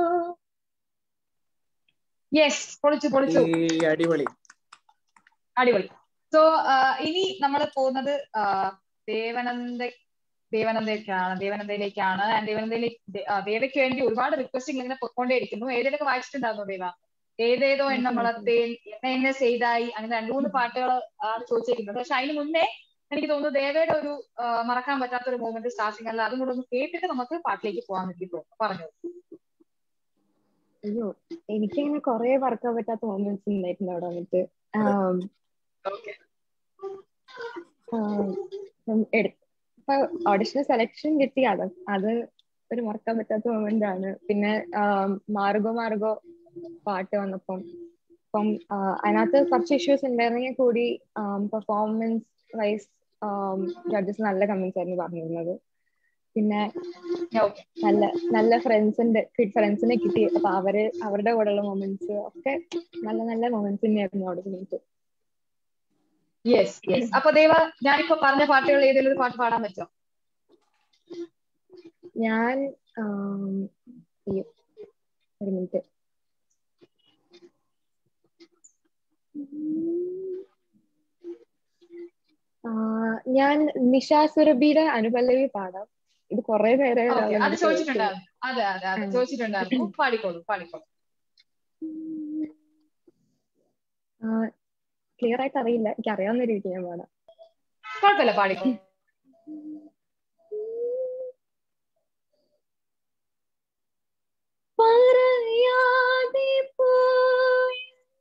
യെസ് പൊളിച്ചു പൊളിച്ചു ഏയ്, അടിപൊളി അടിപൊളി സോ ഇനി നമ്മൾ പോകുന്നത് ആ, ദേവനന്ദ ദേവനന്ദയ്ക്കാണ് ദേവനന്ദയിലേക്കാണ് ആൻഡ് ദേവനന്ദയിലേക്ക് ദേ- ആ, ദേവയ്ക്ക് വേണ്ടി ഒരുപാട് റിക്വസ്റ്റിംഗ് ഇങ്ങനെ പൊക്കോണ്ടേയിരിക്കുന്നു ഏതൊക്കെ വായിച്ചിട്ടുണ്ടായിരുന്നു ദേവ ഏതേതോ എണ്ണ വളർത്തേൻ എന്നെ എന്നെ ചെയ്തായി അങ്ങനെ രണ്ടു മൂന്ന് പാട്ടുകൾ ആണ് ചോദിച്ചിരിക്കുന്നത് പക്ഷെ അതിന് മുന്നേ എനിക്ക് തോന്നുന്നു ദേവയുടെ ഒരു ആ, മറക്കാൻ പറ്റാത്ത ഒരു മൂമെന്റ് സ്റ്റാർട്ടിങ് അല്ല അതും കൂടെ ഒന്ന് കേട്ടിട്ട് നമുക്ക് പാട്ടിലേക്ക് പോകാൻ വേണ്ടി തോന്നുന്നു പറഞ്ഞു അയ്യോ എനിക്കങ്ങനെ കുറെ മറക്കാൻ പറ്റാത്ത മൊമെന്റ്സ് ഉണ്ടായിട്ടുണ്ട് അവിടെ വന്നിട്ട് ആം, ഓക്കെ ആം, ഉം, എടു- ഇപ്പൊ ഓഡിഷന് സെലക്ഷൻ കിട്ടി അത് അത് ഒരു മറക്കാൻ പറ്റാത്ത മൊമെന്റ് ആണ് പിന്നെ ആം, മാർഗോ മാർഗോ പാട്ട് വന്നപ്പം അപ്പം ആ, അതിനകത്ത് കുറച്ച് ഇഷ്യൂസ് ഉണ്ടായിരുന്നെങ്കിൽ കൂടി പെർഫോമൻസ് വൈസ് ജഡ്ജസ് നല്ല കമന്റ്സ് ആയിരുന്നു പറഞ്ഞിരുന്നത് പിന്നെ ഓക്കെ നല്ല നല്ല ഫ്രണ്ട്സിന്റെ ഫ്രണ്ട്സിനെ കിട്ടി അപ്പൊ അവര് അവരുടെ കൂടെയുള്ള മൊമെന്റ്സ് ഒക്കെ നല്ല നല്ല മൊമെന്റ്സ് തന്നെയായിരുന്നു അവിടെ എനിക്ക് യെസ് യെസ് അപ്പൊ ദേവ ഞാനിപ്പോ പറഞ്ഞ പാട്ടുകൾ ഏതെങ്കിലും ഒരു പാട്ട് പാടാൻ പറ്റുമോ ഞാൻ ആം, അയ്യോ ഒരു മിനിറ്റ് ഞാൻ നിഷ സുരഭിയുടെ അനുപല്ലവി പാടാം ഇത് കുറെ നേരെ ഓക്കെ അത് ചോദിച്ചിട്ടുണ്ടായിരുന്നു അതെ അതെ അതെ ചോദിച്ചിട്ടുണ്ടായിരുന്നു പാടിക്കോളൂ പാടിക്കോളൂ ക്ലിയർ ആയിട്ട് അറിയില്ല എനിക്ക് അറിയാവുന്ന രീതിക്ക് ഞാൻ പാടാം കുഴപ്പമില്ല പാടിക്കോളൂ പറയാതെ പോയ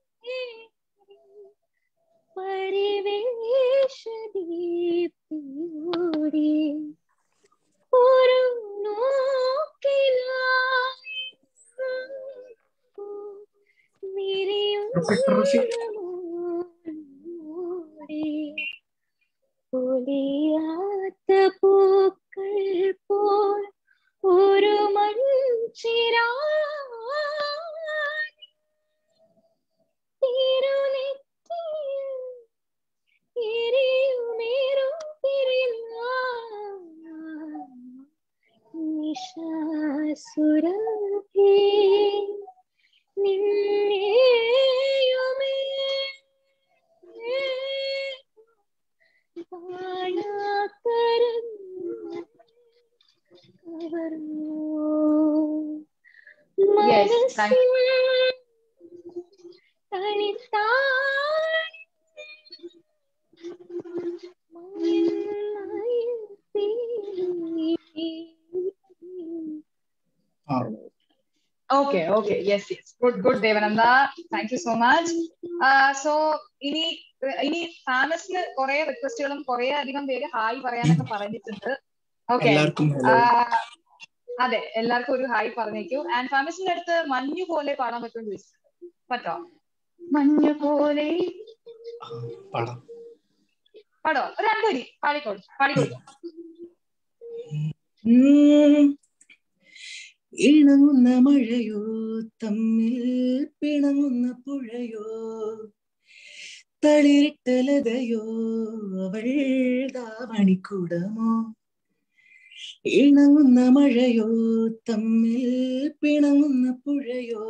പരിവേഷദീപ്തിയോടെ ഒരു നോക്കിലായി നിറയും പ്രൊഫസർ റഫീഖ്. മനമോടെ പൊലിയാത്ത പൂക്കൾ പോൽ ഒരു മൺചിരാ തിരുനെറ്റിയിൽ എരിയുമേറും തിരില്ല നിശാസുരഭി നിന്നെയുമേ Yes, thank ആ okay okay yes yes good good Devananda thank you so much so ഇനി ഇനി ഫാമസിന് കുറെ റിക്വസ്റ്റുകളും കുറെ അധികം പേര് ഹായ് പറയാനൊക്കെ പറഞ്ഞിട്ടുണ്ട് ഓക്കെ എല്ലാവർക്കും hello. അതെ എല്ലാവർക്കും ഒരു ഹായ് പറഞ്ഞേക്കൂ ആൻഡ് ഫാമസിന്റെ അടുത്ത് മഞ്ഞു പോലെ പാടാൻ പറ്റുമെന്ന് ചോദിച്ചിട്ടുണ്ട് പറ്റോ മഞ്ഞു പോലെ ആ, പാടാം പാടോ ഒരു രണ്ടുപേരി പാടിക്കോളൂ പാടിക്കോളൂ ഉം. ഇണങ്ങുന്ന മഴയോ തമ്മിൽ പിണങ്ങുന്ന പുഴയോ തളിരിട്ടലതയോ അവൾ ദാവണിക്കുടമോ ഇണങ്ങുന്ന മഴയോ തമ്മിൽ പിണങ്ങുന്ന പുഴയോ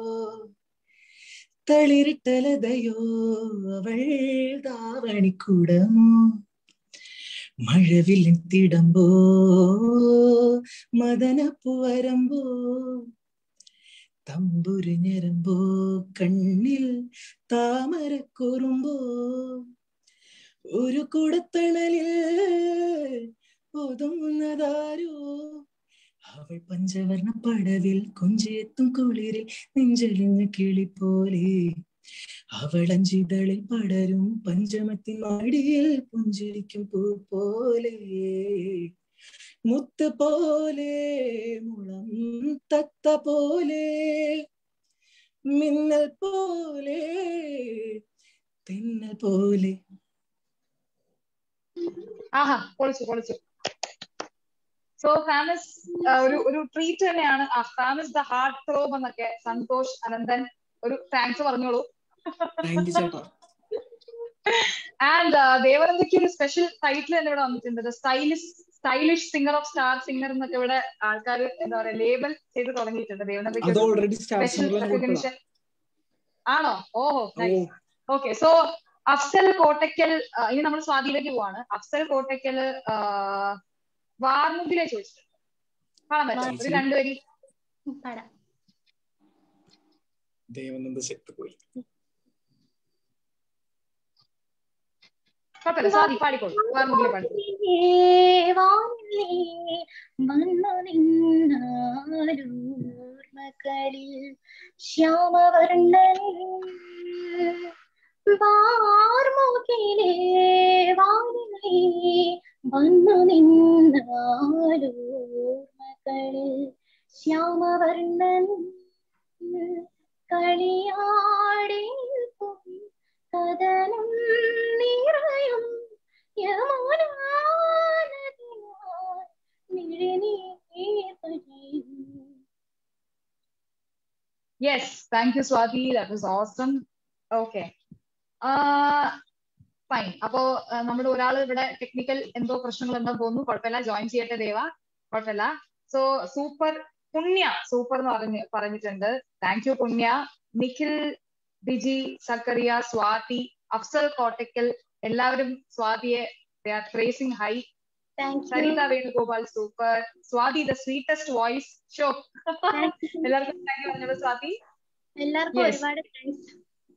തളിരിട്ടലതയോ അവൾ ദാവണിക്കുടമോ മഴവില്ലിൻ തിടമ്പോ മദനപ്പു വരമ്പോ തമ്പുരു ഞരമ്പോ കണ്ണിൽ താമരക്കുറുമ്പോ ഒരു കുടത്തണലിൽ ഒതുങ്ങുന്നതാരോ അവൾ പഞ്ചവർണ്ണ പടവിൽ കൊഞ്ചെത്തും കുളിരിൽ നെഞ്ചലിഞ്ഞ കിളി പോലെ അവൾ അഞ്ചിതളിൽ പടരും പഞ്ചമത്തിൻ മടിയിൽ പുഞ്ചിരിക്കും പൂ പോലെ മുത്ത് പോലെ മുളം തത്ത പോലെ മിന്നൽ പോലെ തെന്നൽ പോലെ ആഹാ പൊളിച്ചു പൊളിച്ചു സോ ഫാമസ് ഒരു ഒരു ട്രീറ്റ് തന്നെയാണ് ആ ഫാമസ് ദ ഹാർട്ട് ത്രോബ് എന്നൊക്കെ സന്തോഷ് അനന്തൻ ഒരു താങ്ക്സ് പറഞ്ഞോളൂ താങ്ക് യു ചേട്ടാ ആൻഡ് ദേവനന്ദയ്ക്ക് ഒരു സ്പെഷ്യൽ ടൈറ്റിൽ തന്നെ ഇവിടെ വന്നിട്ടുണ്ട് stylish stylish singer of star singer എന്നൊക്കെ ഇവിടെ ആൾക്കാർ എന്താ പറയാ ലേബൽ ചെയ്ത് തുടങ്ങിയിട്ടുണ്ട് ദേവനന്ദയ്ക്ക് അത് ഓൾറെഡി സ്റ്റാർ സ്പെഷ്യൽ സിംഗറിൽ റെക്കഗ്നിഷൻ ആണോ ഓഹോ ഓക്കെ സോ അഫ്സൽ കോട്ടയ്ക്കൽ ആ, ഇനി നമ്മൾ സ്വാതിയിലേക്ക് പോവാണ് അഫ്സൽ കോട്ടയ്ക്കൽ വാർമുകിലെ ചോദിച്ചിട്ടുണ്ട് കാണാൻ പറ്റും ഒരു രണ്ടുപേരി പാടാം ദേവനന്ദ സെറ്റ് പോയി കുഴപ്പമില്ല സ്വാതി പാടിക്കോളൂ വേറെ പാടി ൂർമകളിൽ ശ്യാമവർണ്ണൻ വാർമുകിലേ വാനിലേ വന്നു നിന്നാലൂർമകളിൽ ശ്യാമവർണ്ണൻ കളിയാടി കഥനം നിറയും യമുനാനദിയാൽ മിഴിനീർ പൊഴിയും yes thank you Swathi that was awesome okay fine അപ്പോ ആ, നമ്മുടെ ഒരാൾ ഇവിടെ ടെക്നിക്കൽ എന്തോ പ്രശ്നങ്ങൾ എന്തോ തോന്നുന്നു കുഴപ്പമില്ല ജോയിൻ ചെയ്യട്ടെ ദേവ കുഴപ്പമില്ല സോ സൂപ്പർ പുണ്യ സൂപ്പർ എന്ന് പറഞ്ഞ് പറഞ്ഞിട്ടുണ്ട് താങ്ക് യു പുണ്യ നിഖിൽ ബിജി സക്കറിയ സ്വാതി അഫ്സൽ കോട്ടക്കൽ എല്ലാവരും സ്വാതിയെ ട്രേസിംഗ് hi thank Saritha you Venugopal super Swathi the sweetest voice show എല്ലാവർക്കും താങ്ക് യു പറഞ്ഞത് സ്വാതി എല്ലാവർക്കും Yes. ഒരുപാട് താങ്ക്സ്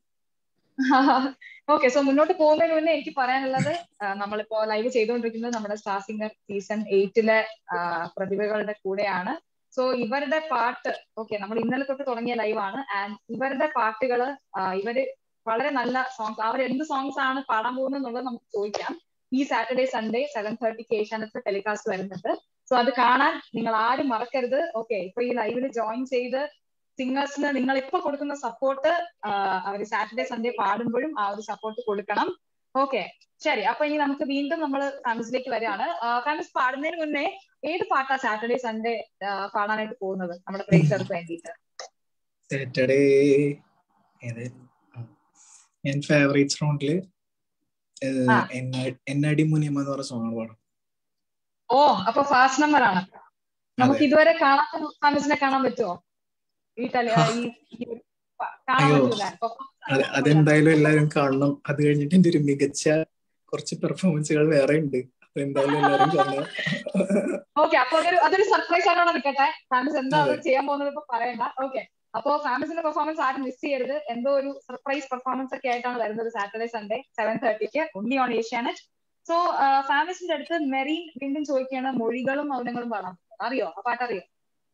ഓക്കെ സോ മുന്നോട്ട് പോകുന്നതിന് മുന്നേ എനിക്ക് പറയാനുള്ളത് ആ, നമ്മളിപ്പോ ലൈവ് ചെയ്തുകൊണ്ടിരിക്കുന്നത് നമ്മുടെ സ്റ്റാർ സിംഗർ സീസൺ എയ്റ്റിലെ പ്രതിഭകളുടെ കൂടെയാണ് സോ ഇവരുടെ പാട്ട് ഓക്കെ നമ്മൾ ഇന്നലെ തൊട്ട് തുടങ്ങിയ ലൈവാണ് ആൻഡ് ഇവരുടെ പാട്ടുകള് ആ, ഇവര് വളരെ നല്ല സോങ്സ് അവർ എന്ത് സോങ്സ് ആണ് പാടാൻ പോകുന്നത് എന്നുള്ളത് നമുക്ക് ചോദിക്കാം ഈ സാറ്റർഡേ സൺഡേ സെവൻ തേർട്ടിക്ക് ഏഷ്യാനെറ്റ് ടെലികാസ്റ്റ് വരുന്നുണ്ട് സോ അത് കാണാൻ നിങ്ങൾ ആരും മറക്കരുത് ഓക്കെ ഇപ്പൊ ഈ ലൈവിൽ ജോയിൻ ചെയ്ത് സിംഗേഴ്സിന് നിങ്ങൾ ഇപ്പൊ കൊടുക്കുന്ന സപ്പോർട്ട് അവർ സാറ്റർഡേ സൺഡേ പാടുമ്പോഴും ആ ഒരു സപ്പോർട്ട് കൊടുക്കണം ഓക്കെ ശരി അപ്പൊ ഇനി നമുക്ക് വീണ്ടും നമ്മൾ ഫാമിസിലേക്ക് വരികയാണ് ഫാമിസ് പാടുന്നതിന് മുന്നേ ഏത് പാട്ടാ സാറ്റർഡേ സൺഡേ പാടാനായിട്ട് പോകുന്നത് നമ്മുടെ പ്രേക്ഷകർക്ക് വേണ്ടിയിട്ട് സാറ്റർഡേ ഏതായിരുന്നു ആ. ഞാൻ ഫേവറേറ്റ്സ് റൗണ്ടില് ആ. എന്നടി മുനിയമ്മ എന്ന് പറഞ്ഞ സോങ് പാടും ഓ അപ്പൊ ഫാസ്റ്റ് നമ്പർ ആണ് നമുക്ക് അതെ. ഇതുവരെ കാണാത്ത ഫാമിസിനെ കാണാൻ പറ്റുമോ ഈ തല ഈ ഈ ഒരു പ- കാണാൻ അയ്യോ. പറ്റൂല അപ്പൊ അത് അതെന്തായാലും എല്ലാവരും കാണണം അത് കഴിഞ്ഞിട്ട് എന്റെ ഒരു മികച്ച കുറച്ച് പെർഫോമൻസുകൾ വേറെ ഉണ്ട് അപ്പൊ എന്തായാലും എല്ലാവരും കാണണം ഓക്കെ അപ്പൊ അതൊരു അതൊരു സർപ്രൈസ് ആണോ നിൽക്കട്ടെ ഫാമിസ് എന്താ അത് അതെ. ചെയ്യാൻ പോകുന്നത് ഇപ്പൊ പറയണ്ട ഓക്കെ അപ്പോ ഫാമിസിന്റെ പെർഫോമൻസ് ആരും മിസ് ചെയ്യരുത് എന്തോ ഒരു സർപ്രൈസ് പെർഫോമൻസ് ഒക്കെ ആയിട്ടാണ് വരുന്നത് സാറ്റർഡേ സൺഡേ സെവൻ തേർട്ടിക്ക് ഉണ്ണി ഓൺ ഏഷ്യാനെറ്റ് സോ ഫാമിസിന്റെ അടുത്ത് മെറീൻ വീണ്ടും ചോദിക്കുകയാണ് മൊഴികളും മൗനങ്ങളും പാടാം അറിയോ ആ പാട്ട് അറിയോ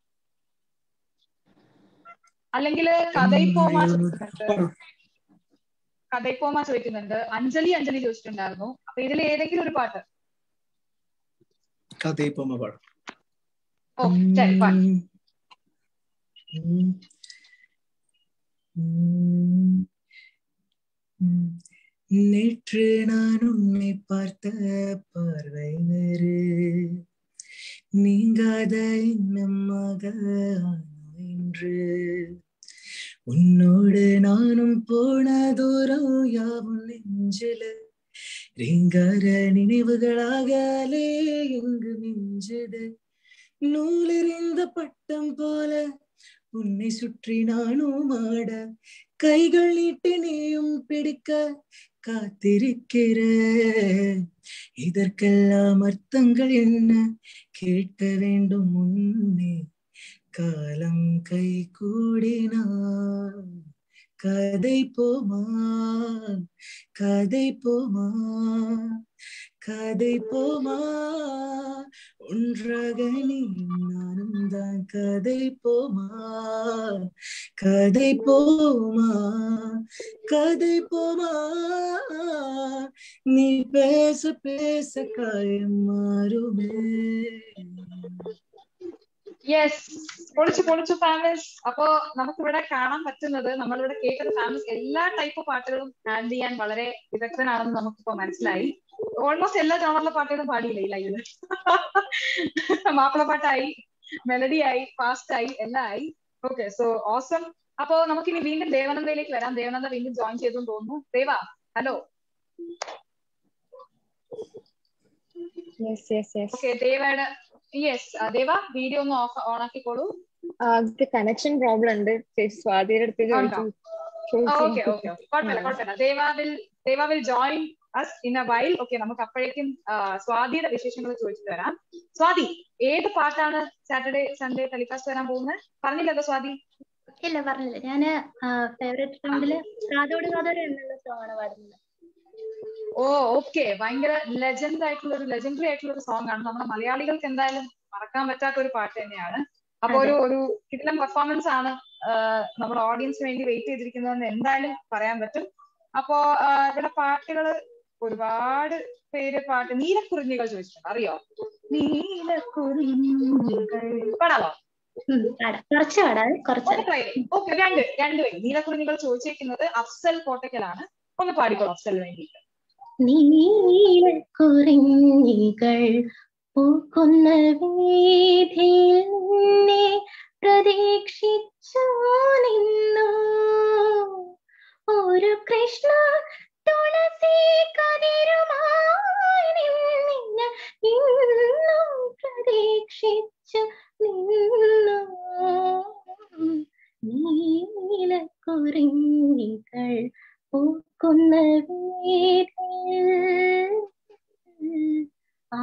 അല്ലെങ്കിൽ കഥയിപ്പോമ ചോദിക്കുന്നുണ്ട് കഥയിപ്പോമ ചോദിക്കുന്നുണ്ട് അഞ്ജലി അഞ്ജലി ചോദിച്ചിട്ടുണ്ടായിരുന്നു അപ്പൊ ഇതിൽ ഏതെങ്കിലും ഒരു പാട്ട് കഥയിപ്പമ്മ പാടും ഓ ശരി പാട്ട് ഉം. உம் உம் நேற்று நான் உன்னை பார்த்த பார்வை வேறு நீங்காத எண்ணமாக ஆனோ இன்று உன்னோடு நானும் போன தூரம் யாவும் நெஞ்சில ரீங்கார நினைவுகளாகலே எங்கு மிஞ்சுது நூலெறிந்த பட்டம் போல உன்னை சுற்றி நானும் ஆட கைகள் நீட்டி நீயும் பிடிக்க காத்திருக்கிற இதற்கெல்லாம் அர்த்தங்கள் என்ன கேட்க வேண்டும் முன்னே காலம் கை கூடினான் கதை போமா கதை போமா கதை போமா ஒன்றாக நீ நானும் தான் கதை போமா கதை போமா கதை போமா நீ பேச பேச காயம் மாறுமே യെസ് പൊളിച്ചു പൊളിച്ചു ഫാമിസ് അപ്പോ നമുക്കിവിടെ കാണാൻ പറ്റുന്നത് നമ്മളിവിടെ കേൾക്കുന്ന ഫാമിസ് എല്ലാ ടൈപ്പ് പാട്ടുകളും ഹാൻഡ് ചെയ്യാൻ വളരെ വിദഗ്ധനാണെന്ന് നമുക്കിപ്പോ മനസ്സിലായി ഓൾമോസ്റ്റ് എല്ലാ ജോണറിലെ പാട്ടുകളും പാടിയില്ലേ ഈ ലൈവില് മാപ്പിളപ്പാട്ടായി മെലഡി ആയി ഫാസ്റ്റ് ആയി എല്ലാം ആയി ഓക്കെ സോ ഓസം അപ്പോ നമുക്കിനി വീണ്ടും ദേവനന്ദയിലേക്ക് വരാം ദേവനന്ദ വീണ്ടും ജോയിൻ ചെയ്തു തോന്നുന്നു Deva hello yes yes yes okay ദേവയുടെ യെസ് ദേവ വീഡിയോ ഒന്ന് ഓഫ് ഓൺ ആക്കിക്കോളൂ അത് കണക്ഷൻ പ്രോബ്ലം ഉണ്ട് ചേച്ചി സ്വാതിയുടെ അടുത്ത് ചോദിച്ചു ഓക്കെ ഓക്കെ കുഴപ്പമില്ല കുഴപ്പമില്ല Deva will Deva will join us in a while okay നമുക്ക് അപ്പോഴേക്കും ആ, സ്വാതിയുടെ വിശേഷങ്ങൾ ചോദിച്ചിട്ട് വരാം സ്വാതി ഏത് പാട്ടാണ് സാറ്റർഡേ സൺഡേ ടെലികാസ്റ്റ് വരാൻ പോകുന്നത് പറഞ്ഞില്ലല്ലോ സ്വാതി ഇല്ല പറഞ്ഞില്ല ഞാന് ഫേവറേറ്റ് റൗണ്ടില് കാതോട് കാതോട് എന്നുള്ള സോങ് ആണ് പാടുന്നത് ഓ ഓക്കെ ഭയങ്കര ലെജൻഡ് ആയിട്ടുള്ള ഒരു ലെജൻഡറി ആയിട്ടുള്ള ഒരു സോങ് ആണ് നമ്മുടെ മലയാളികൾക്ക് എന്തായാലും മറക്കാൻ പറ്റാത്ത ഒരു പാട്ട് തന്നെയാണ് അപ്പൊ ഒരു ഒരു കിടിലം പെർഫോമൻസ് ആണ് ആഹ് നമ്മുടെ ഓഡിയൻസിന് വേണ്ടി വെയിറ്റ് ചെയ്തിരിക്കുന്നതെന്ന് എന്തായാലും പറയാൻ പറ്റും അപ്പോ ആഹ് ഇവിടെ പാട്ടുകൾ ഒരുപാട് പേര് പാട്ട് നീലക്കുറിഞ്ഞികൾ ചോദിച്ചിട്ടുണ്ട് അറിയോ നീലക്കുറിഞ്ഞികൾ പാടാമോ ഉം, പാടാം കുറച്ച് പാടാം കുറച്ച് ഓക്കെ രണ്ട് രണ്ട് പേര് നീലക്കുറിഞ്ഞികൾ ചോദിച്ചിരിക്കുന്നത് അഫ്സൽ കോട്ടയ്ക്കലാണ് ഒന്ന് പാടിക്കോളൂ അഫ്സലിന് വേണ്ടിയിട്ട് നീലക്കുറിഞ്ഞികൾ പൂക്കുന്ന വീഥിയിൽ നിന്നെ പ്രതീക്ഷിച്ചു നിന്നു ഒരു കൃഷ്ണ തുളസി കതിരുമായി നിന്നെ ഇന്നും പ്രതീക്ഷിച്ചു നിന്നു നീലക്കുറിഞ്ഞികൾ പൂക്കുന്ന വീഥിയിൽ ആ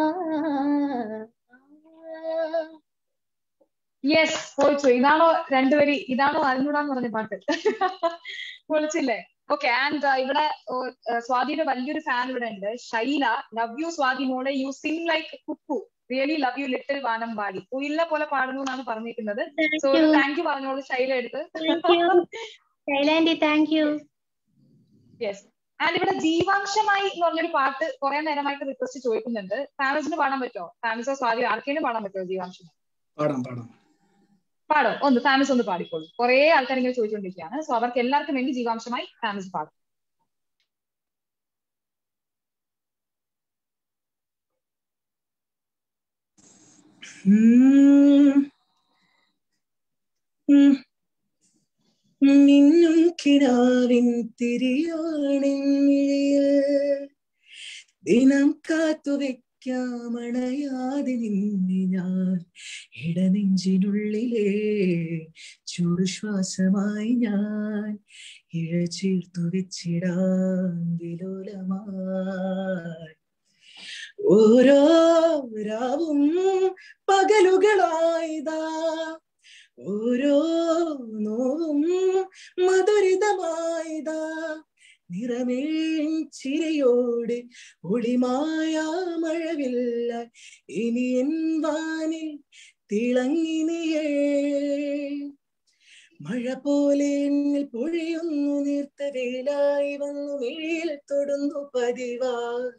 യെസ് പൊളിച്ചു ഇതാണോ രണ്ടുപേരി ഇതാണോ അറിഞ്ഞൂടാന്ന് പറഞ്ഞ പാട്ട് പൊളിച്ചില്ലേ ഓക്കെ ആൻഡ് ഇവിടെ ഓ, ഏഹ് സ്വാതിയുടെ വലിയൊരു ഫാൻ ഇവിടെ ഉണ്ട് ഷൈല ലവ് യു സ്വാതി മോളെ you sing like cuckoo really love you little വാനം പാടി കുയിലിനെ പോലെ പാടുന്നു എന്നാണ് പറഞ്ഞിരിക്കുന്നത് സോ ഒരു താങ്ക് യു പറഞ്ഞോളൂ ഷൈല എടുത്ത് താങ്ക് യു ശൈലാൻഡി താങ്ക് യു യെസ് ആൻഡ് ഇവിടെ ജീവാംശമായി എന്ന് പറഞ്ഞൊരു പാട്ട് കുറെ നേരമായിട്ട് റിക്വസ്റ്റ് ചോദിക്കുന്നുണ്ട് ഫാമിസിന് പാടാൻ പറ്റുമോ ഫാമിസോ സ്വാതി ആർക്കെങ്കിലും പാടാൻ പറ്റുമോ ജീവാംശം പാടാം പാടാം പാടും ഒന്ന് ഫാമിസ് ഒന്ന് പാടിക്കോളൂ കുറെ ആൾക്കാർ ഇങ്ങനെ ചോദിച്ചുകൊണ്ടിരിക്കുകയാണ് സോ അവർക്ക് എല്ലാവർക്കും വേണ്ടി ജീവാംശമായി ഫാമിസ് പാടും ഉം. ഉം. മിന്നും കിടാവിൻ തിരിയാണെന്നിഴയിൽ ദിനം കാത്തു വെക്കാമണയാതെ നിന്നെ ഞാൻ ഇടനെഞ്ചിനുള്ളിലെ ചൂടുശ്വാസമായി ഞാൻ ഇഴ ചേർത്തു വെച്ചിടാം വിലോലമായി ഓരോ രാവും പകലുകളായതാ ഓരോ നോവും മധുരിതമായതാ നിറമേൻ ചിരയോട് ഒളിമായ മഴവില്ല ഇനി എൻ വാനിൽ തിളങ്ങിനിയേ മഴ പോലെ എന്നിൽ പൊഴിയുന്നു നീർത്ത വേലായി വന്നു മിഴിയിൽ തൊടുന്നു പതിവാ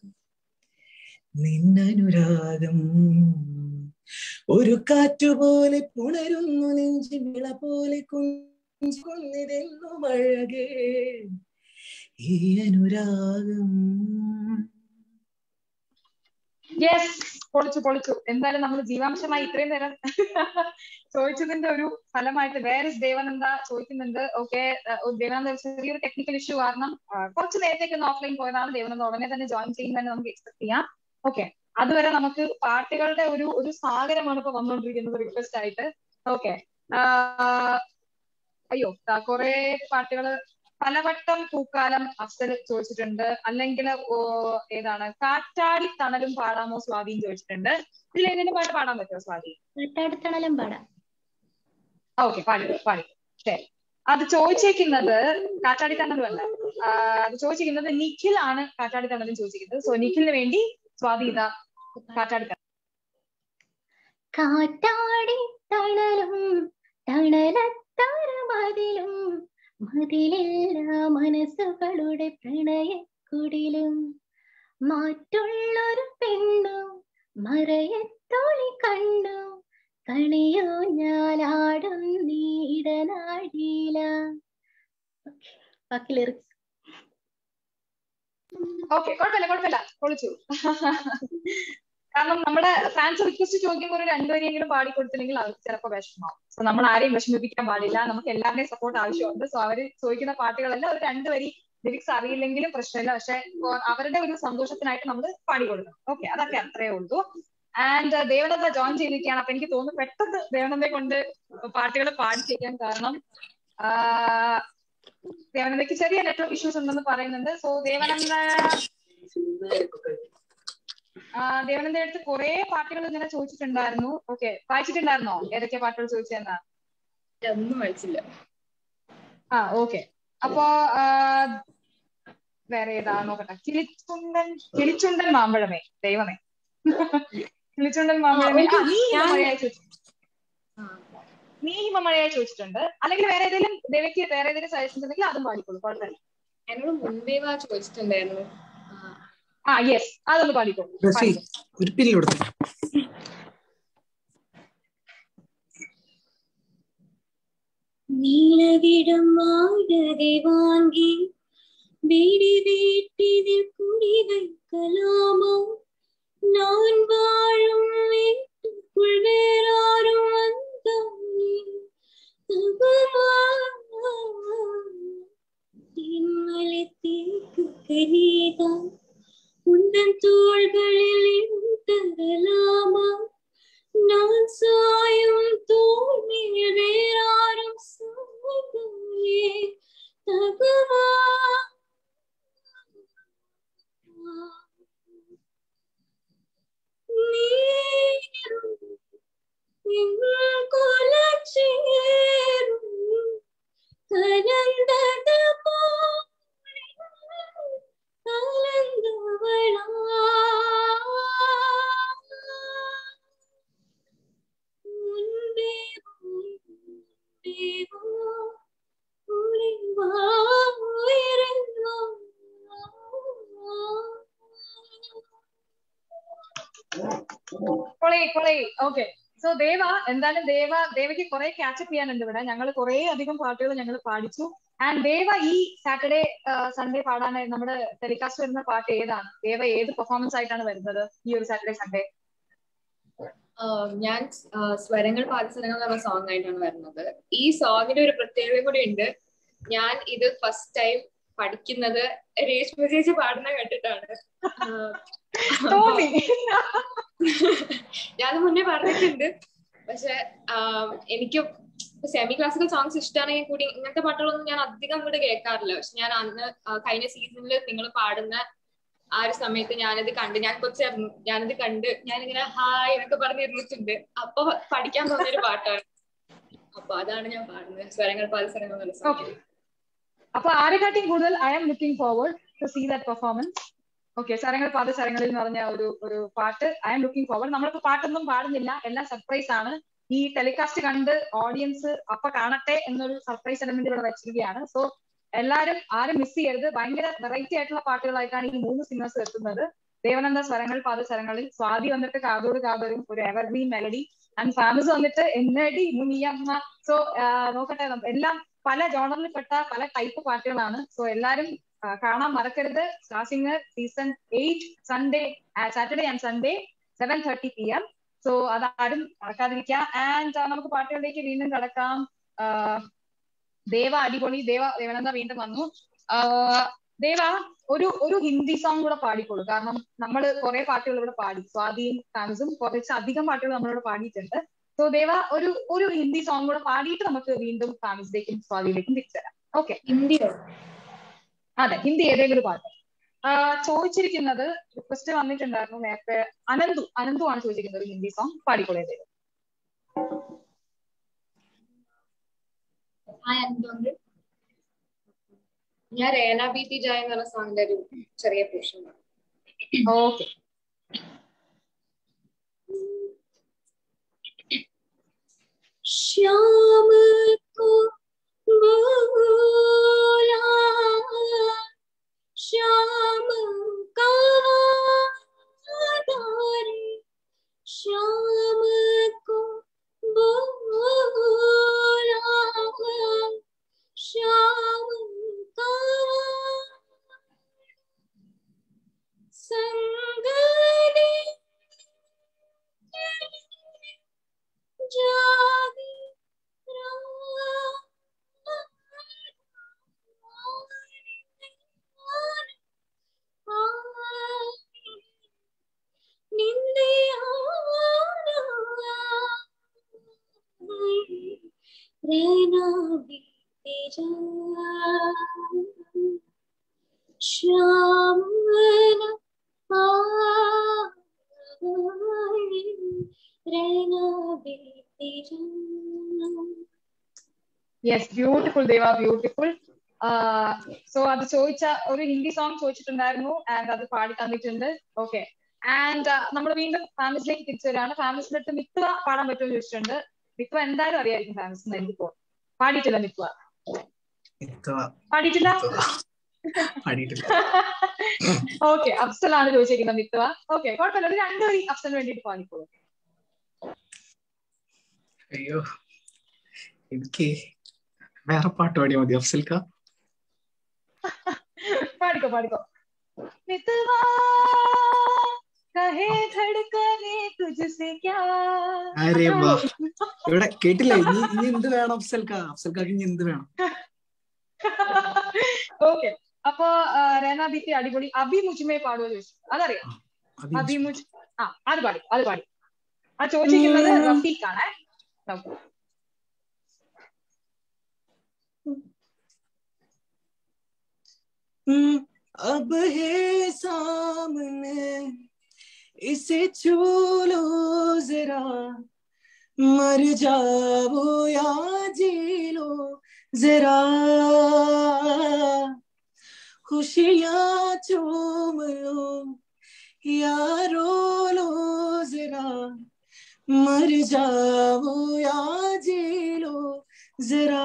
നിന്നനുരാഗം ഒരു കാറ്റുപോലെ പുണരുന്നു നെഞ്ചിമിള പോലെ കുഞ്ഞിതെന്നു അഴകേ ഈ അനുരാഗം യെസ് പൊളിച്ചു പൊളിച്ചു എന്തായാലും നമ്മൾ ജീവാംശമായി ഇത്രയും നേരം ചോദിച്ചതിന്റെ ഒരു ഫലമായിട്ട് വേറെ ദേവനന്ദ ചോദിക്കുന്നുണ്ട് ഓക്കെ ദേവനന്ദ ചെറിയൊരു ടെക്നിക്കൽ ഇഷ്യൂ കാരണം ആ, കുറച്ച് നേരത്തേക്ക് ഒന്ന് ഓഫ്ലൈൻ പോയതാണ് ദേവനന്ദ ഉടനെ തന്നെ ജോയിൻ ചെയ്യുന്നതന്നെ നമുക്ക് എക്സ്പെക്ട് ചെയ്യാം ഓക്കെ അതുവരെ നമുക്ക് പാട്ടുകളുടെ ഒരു ഒരു സാഗരമാണ് ഇപ്പൊ വന്നുകൊണ്ടിരിക്കുന്നത് റിക്വസ്റ്റ് ആയിട്ട് ഓക്കെ അയ്യോ കുറെ പാട്ടുകള് പലവട്ടം പൂക്കാലം അഫ്സൽ ചോദിച്ചിട്ടുണ്ട് അല്ലെങ്കിൽ ഏതാണ് കാറ്റാടി തണലും പാടാമോ സ്വാധീൻ ചോദിച്ചിട്ടുണ്ട് ഇതിൽ ഏതെങ്കിലും പാട്ട് പാടാൻ പറ്റുമോ സ്വാധീൻ കാട്ടാടിത്തണലും പാടാം ഓക്കെ പാടി പാടി ശരി അത് ചോദിച്ചേക്കുന്നത് കാറ്റാടി തണലും അല്ല ആ, അത് ചോദിച്ചിരിക്കുന്നത് നിഖിൽ ആണ് കാറ്റാടി തണലും ചോദിച്ചിരിക്കുന്നത് സോ നിഖിലിന് വേണ്ടി സ്വാതി ഇതാ കാറ്റാടി തണൽ കാറ്റാടി തണലും തണലത്തരമതിലും മതിലില്ല മനസ്സുകളുടെ പ്രണയക്കുടിലും മാറ്റുള്ളൊരു പെണ്ണും മറയത്തോളി കണ്ണു കളിയോ ഞാലാടും നീടനാടിയില ബാക്കി ലിറിക്സ് ഓക്കെ കുഴപ്പമില്ല കുഴപ്പമില്ല പൊളിച്ചു കാരണം നമ്മുടെ ഫാൻസ് റിക്വസ്റ്റ് ചോദിക്കുമ്പോൾ ഒരു രണ്ടുപേരെങ്കിലും പാടി കൊടുത്തില്ലെങ്കിൽ അവർക്ക് ചിലപ്പോൾ വിഷമമാവും സോ നമ്മൾ ആരെയും വിഷമിപ്പിക്കാൻ പാടില്ല നമുക്ക് എല്ലാവരുടെയും സപ്പോർട്ട് ആവശ്യമുണ്ട് സോ അവര് ചോദിക്കുന്ന പാട്ടുകളെല്ലാം ഒരു രണ്ടുപേരി ലിറിക്സ് അറിയില്ലെങ്കിലും പ്രശ്നമില്ല പക്ഷെ അവരുടെ ഒരു സന്തോഷത്തിനായിട്ട് നമ്മൾ പാടി കൊടുക്കണം ഓക്കെ അതൊക്കെ അത്രേ ഉള്ളൂ ആൻഡ് ദേവനന്ദ ജോയിൻ ചെയ്തിരിക്കുകയാണ് അപ്പൊ എനിക്ക് തോന്നുന്നു പെട്ടെന്ന് ദേവനന്ദയെ കൊണ്ട് പാട്ടുകൾ പാടി ചെയ്യാൻ കാരണം ആഹ് ദേവനന്ദയ്ക്ക് ചെറിയ നെറ്റ്വർക്ക് ഇഷ്യൂസ് ഉണ്ടെന്ന് പറയുന്നുണ്ട് സോ ദേവനന്ദ ആ, ദേവനന്ദ അടുത്ത് കുറെ പാട്ടുകൾ ഇങ്ങനെ ചോദിച്ചിട്ടുണ്ടായിരുന്നു ഓക്കെ വായിച്ചിട്ടുണ്ടായിരുന്നോ ഏതൊക്കെ പാട്ടുകൾ ചോദിച്ചതെന്നാ ഒന്നും വായിച്ചില്ല ആ ഓക്കെ അപ്പോ ആ, വേറെ ഏതാ നോക്കട്ടെ കിളിച്ചുണ്ടൻ കിളിച്ചുണ്ടൻ മാമ്പഴമേ ദൈവമേ കിളിച്ചുണ്ടൻ മാമ്പഴമേ ആ, നീ ഹിമമഴയായി ചോദിച്ചു നീ ഹിമമഴയായി ചോദിച്ചിട്ടുണ്ട് അല്ലെങ്കിൽ വേറെ ഏതെങ്കിലും ദേവയ്ക്ക് വേറെ ഏതെങ്കിലും സജഷൻസ് ഉണ്ടെങ്കിൽ അതും പാടിക്കോളൂ കുഴപ്പമില്ല എന്നോട് മുൻപേ വാ ചോദിച്ചിട്ടുണ്ടായിരുന്നു ആ, ആ യെസ് അതൊന്ന് പാടിക്കോളൂ റസി ഒരു പില്ല് കൊടുത്തു நீலவிடம் மாடகை வாங்கி வீடு வீட்டில் குடி வைக்கலாமா நான் வாழும் வீட்டுக்குள் வேறாரும் வந்தாயே தகுமா தென்மலை தேக்கு கரீதான் உந்தன் தோள்களில் இடம் தரலாமா நான் சாயும் தோல் மேல் வேறாரும் சாய்ந்தாயே தகுமா நீரும் எங்கள் குலச்சேரும் கலந்தது போலே கலந்தவளா முன்பே முன்பே കൊളേ കൊളേ ഓക്കെ സോ ദേവ എന്തായാലും ദേവ ദേവയ്ക്ക് കുറെ ക്യാച്ചപ്പ് ചെയ്യാനുണ്ട് ഇവിടെ ഞങ്ങൾ കുറെ അധികം പാട്ടുകൾ ഞങ്ങൾ പാടിച്ചു ആൻഡ് ദേവ ഈ സാറ്റർഡേ സൺഡേ പാടാൻ നമ്മുടെ ടെലികാസ്റ്റ് വരുന്ന പാട്ട് ഏതാണ് ദേവ ഏത് പെർഫോമൻസ് ആയിട്ടാണ് വരുന്നത് ഈ ഒരു സാറ്റർഡേ സൺഡേ ആ, ഞാൻ ആ, സ്വരങ്ങൾ പാദസരങ്ങൾ എന്നുള്ള സോങ് ആയിട്ടാണ് വരുന്നത് ഈ സോങ്ങിന്റെ ഒരു പ്രത്യേകത കൂടി ഉണ്ട് ഞാൻ ഇത് ഫസ്റ്റ് ടൈം പഠിക്കുന്നത് രേഷ്മ ചേച്ചി പാടുന്ന കേട്ടിട്ടാണ് ആ, തോന്നി ഞാൻ മുന്നേ പറഞ്ഞിട്ടുണ്ട് പക്ഷെ എനിക്ക് സെമി ക്ലാസിക്കൽ സോങ്സ് ഇഷ്ടമാണെങ്കിൽ കൂടി ഇങ്ങനത്തെ പാട്ടുകളൊന്നും ഞാൻ അധികം അങ്ങോട്ട് കേൾക്കാറില്ല പക്ഷെ ഞാൻ അന്ന് ആ, കഴിഞ്ഞ സീസണിൽ നിങ്ങൾ പാടുന്ന ആ ഒരു സമയത്ത് ഞാനത് കണ്ട് ഞാൻ കൊച്ചായിരുന്നു ഞാനത് കണ്ട് ഞാനിങ്ങനെ ഹായ് എന്നൊക്കെ പറഞ്ഞിരുന്നിട്ടുണ്ട് അപ്പൊ പഠിക്കാൻ തോന്നിയൊരു പാട്ടാണ് അപ്പൊ അതാണ് ഞാൻ പാടുന്നത് സ്വരങ്ങൾ പാദസരങ്ങൾ എന്നുള്ള song. ഓക്കെ അപ്പൊ ആരെക്കാട്ടിയും കൂടുതൽ I am looking forward to see that performance okay സരങ്ങൾ പാത സരങ്ങളിൽ എന്ന് പറഞ്ഞ ഒരു ഒരു പാട്ട് ഐ ആം ലുക്കിംഗ് ഫോർവേഡ് നമ്മളിപ്പോ പാട്ടൊന്നും പാടുന്നില്ല എല്ലാം സർപ്രൈസ് ആണ് ഈ ടെലികാസ്റ്റ് കണ്ട് ഓഡിയൻസ് അപ്പൊ കാണട്ടെ എന്നൊരു സർപ്രൈസ് എലമെന്റ് ഇവിടെ വെച്ചിരിക്കുകയാണ് സോ എല്ലാരും ആരും മിസ് ചെയ്യരുത് ഭയങ്കര വെറൈറ്റി ആയിട്ടുള്ള പാട്ടുകളായിട്ടാണ് ഈ മൂന്ന് സിംഗേഴ്സ് എത്തുന്നത് ദേവനന്ദ സ്വരങ്ങൾ പാദസരങ്ങളിൽ സ്വാതി വന്നിട്ട് കാതോട് കാതോരും ഒരു എവർഗ്രീൻ മെലഡി ആൻഡ് ഫാമസ് വന്നിട്ട് എന്നടി മുനിയമ്മ സോ നോക്കട്ടെ നമ്മ- എല്ലാം പല ജോണറിൽപ്പെട്ട പല ടൈപ്പ് പാട്ടുകളാണ് സോ എല്ലാരും ആ, കാണാൻ മറക്കരുത് star singer season eight Sunday Saturday and Sunday seven thirty P M so അതാരും മറക്കാതിരിക്കുക ആൻഡ് നമുക്ക് പാട്ടുകളിലേക്ക് വീണ്ടും കടക്കാം ആ, ദേവ അടിപൊളി ദേവ ദേവനന്ദ വീണ്ടും വന്നു ആ, ദേവ ഒരു ഒരു ഹിന്ദി സോങ് കൂടെ പാടിക്കോളൂ കാരണം നമ്മൾ കുറെ പാട്ടുകൾ ഇവിടെ പാടി സ്വാതിയും താമസും കുറച്ച് അധികം പാട്ടുകൾ നമ്മളിവിടെ പാടിയിട്ടുണ്ട് സോ ദേവ ഒരു ഒരു ഹിന്ദി സോങ് കൂടെ പാടിയിട്ട് നമുക്ക് വീണ്ടും താമസിലേക്കും സ്വാതിയിലേക്കും തിരിച്ചു തരാം ഓക്കെ ഹിന്ദിയോ അതെ ഹിന്ദി ഏതെങ്കിലും ഒരു പാട്ട് ആ, ചോദിച്ചിരിക്കുന്നത് റിക്വസ്റ്റ് വന്നിട്ടുണ്ടായിരുന്നു നേരത്തെ അനന്തു അനന്തു ആണ് ചോദിച്ചിരിക്കുന്നത് ഒരു ഹിന്ദി സോങ് പാടിക്കോളൂ ഏതെങ്കിലും ഹായ് എന്തുകൊണ്ട് ഞാൻ രേന ബി ടി ജായ് എന്ന് പറഞ്ഞ സോങ്ങിന്റെ ഒരു ചെറിയ പോർഷൻ ഓക്കെ श्याम को बोला श्याम का वादारे श्याम को बोला श्याम का संग दे जागे ನಿಂದೆ ರೇನಾ ಬೀತೆ ಜಾ ശ്യാമന yes beautiful Deva beautiful so അത് ചോദിച്ച ഒരു ഹിന്ദി സോങ് ചോദിച്ചിട്ടുണ്ടായിരുന്നു ആൻഡ് അത് പാടി തന്നിട്ടുണ്ട് ഓക്കെ ആൻഡ് നമ്മൾ വീണ്ടും ഫാമിലിയിലേക്ക് തിരിച്ചു വരികയാണ് ഫാമിലിസിന്റെ അടുത്ത് മിത്വ പാടാൻ പറ്റുമെന്ന് ചോദിച്ചിട്ടുണ്ട് മിത്വ എന്തായാലും അറിയായിരിക്കും ഫാമിലിസിന് എനിക്കിപ്പോ പാടിയിട്ടില്ല മിത്വ മിത്വ പാടിയിട്ടില്ല പാടിയിട്ടില്ല ഓക്കെ അഫ്സലാണ് ചോദിച്ചിരിക്കുന്നത് മിത്വ ഓക്കെ കുഴപ്പമില്ല ഒരു രണ്ടു വരി അഫ്സലിന് വേണ്ടിയിട്ട് പാടിക്കോളൂ അയ്യോ എനിക്ക് വേറെ പാട്ട് പാടിയാൽ മതി അഫ്സൽക്ക പാടിക്കോ പാടിക്കോ മിത്വ കഹേ ധड़कने तुझसे क्या അരേ വാ ഇവിടെ കേട്ടില്ല ഇനി ഇനി എന്ത് വേണം അഫ്സൽക്ക അഫ്സൽക്കാക്ക് ഇനി എന്ത് വേണം ഓക്കെ അപ്പൊ രേന ബിറ്റി അടിപൊളി അഭി മുജ്മേ പാടുമോ ചോദിച്ചു അതറിയാം അത് അഭി മുജ് ആ അത് പാടി അത് പാടി ആ ചോദിച്ചിരിക്കുന്നത് റഫീഖ് ആണ് നോക്കൂ अब है सामने इसे छू लो जरा मर जाओ या जी लो जरा खुशियां चूम लो या रो लो जरा मर जाओ या जी लो जरा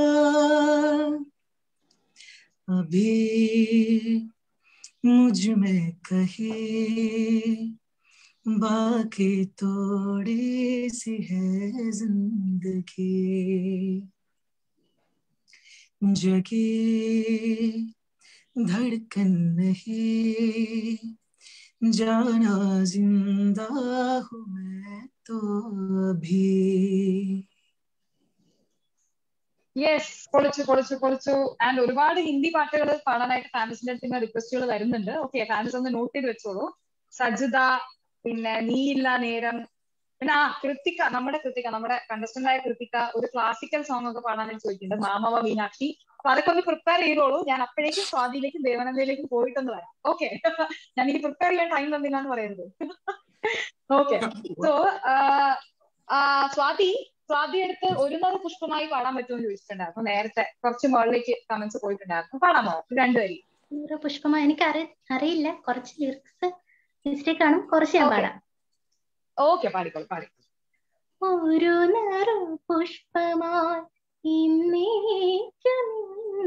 अभी मुझ में कहे बाकी थोड़ी सी है जिंदगी जगे धड़कन नहीं जाना जिंदा हूँ मैं तो अभी യെസ് പൊളിച്ചു പൊളിച്ചു പൊളിച്ചു ആൻഡ് ഒരുപാട് ഹിന്ദി പാട്ടുകൾ പാടാനായിട്ട് ഫാമിസിന്റെ അടുത്ത് നിന്ന് റിക്വസ്റ്റുകൾ വരുന്നുണ്ട് ഓക്കെ ഫാമിസ് ഒന്ന് നോട്ട് ചെയ്ത് വെച്ചോളൂ സജിത പിന്നെ നീയില്ല നേരം പിന്നെ ആ കൃത്തിക നമ്മുടെ കൃത്തിക നമ്മുടെ കണ്ടസ്റ്റന്റ് ആയ കൃത്തിക ഒരു ക്ലാസിക്കൽ സോങ് ഒക്കെ പാടാനായിട്ട് ചോദിക്കുന്നുണ്ട് മാമവ മീനാക്ഷി അപ്പൊ അതൊക്കെ ഒന്ന് പ്രിപ്പയർ ചെയ്തോളൂ ഞാൻ അപ്പോഴേക്കും സ്വാതിയിലേക്കും ദേവനന്ദയിലേക്കും പോയിട്ടൊന്ന് വരാം ഓക്കെ ഞാൻ എനിക്ക് പ്രിപ്പയർ ചെയ്യാൻ ടൈം തന്നില്ലാന്ന് പറയരുത് ഓക്കെ സോ സ്വാതി സ്വാതി അടുത്ത് ഒരു നൂറ് പുഷ്പമായി പാടാൻ പറ്റുമെന്ന് ചോദിച്ചിട്ടുണ്ടായിരുന്നു നേരത്തെ കുറച്ച് മുകളിലേക്ക് കമന്റ്സ് പോയിട്ടുണ്ടായിരുന്നു പാടാമോ രണ്ടുപേരി നൂറ് പുഷ്പമ എനിക്ക് അറി അറിയില്ല കുറച്ച് ലിറിക്സ് മിസ്റ്റേക്ക് ആണ് കുറച്ച് ഞാൻ Okay. പാടാം ഓക്കെ പാടിക്കോളൂ പാടി ഒരു നറു പുഷ്പമായി ഇന്നേക്കും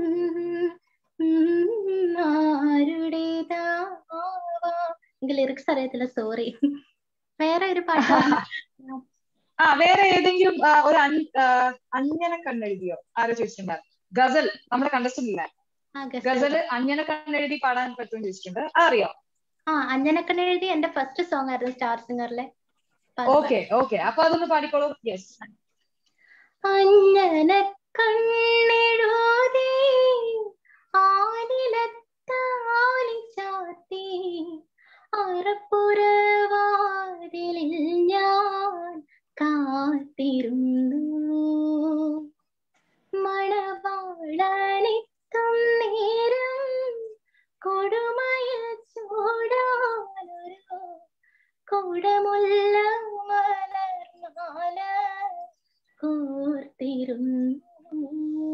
ആരുടേതാവാം എനിക്ക് ലിറിക്സ് അറിയത്തില്ല സോറി വേറെ ഒരു പാട്ട് ആ വേറെ ഏതെങ്കിലും ആ, ഒരു അൻ- ആ, അഞ്ജന കണ്ണെഴുതിയോ ആരോ ചോദിച്ചിട്ടുണ്ടായിരുന്നു ഗസൽ നമ്മുടെ കണ്ടസ്റ്റന്റ് ഇല്ല ആ ഗസൽ ഗസല് അഞ്ജന കണ്ണെഴുതി പാടാൻ പറ്റുമെന്ന് ചോദിച്ചിട്ടുണ്ട് അറിയോ ആ അഞ്ജനക്കണ്ണ എഴുതി എന്റെ ഫസ്റ്റ് സോങ് ആയിരുന്നു സ്റ്റാർ സിംഗറിലെ അപ്പൊ അത് ഓക്കെ ഓക്കെ അപ്പൊ അതൊന്ന് പാടിക്കോളൂ യെസ് അഞ്ജന കണ്ണെഴുതി ആനിലത്താലി ചാത്തി അറപ്പുറവാതിലിൽ ഞാൻ കാത്തിരുന്നു മണവാളനെത്തും നേരം കൊടുമയിൽ ചൂടാനൊരു കുടമുള്ള മലർമാല കോർത്തിരുന്നു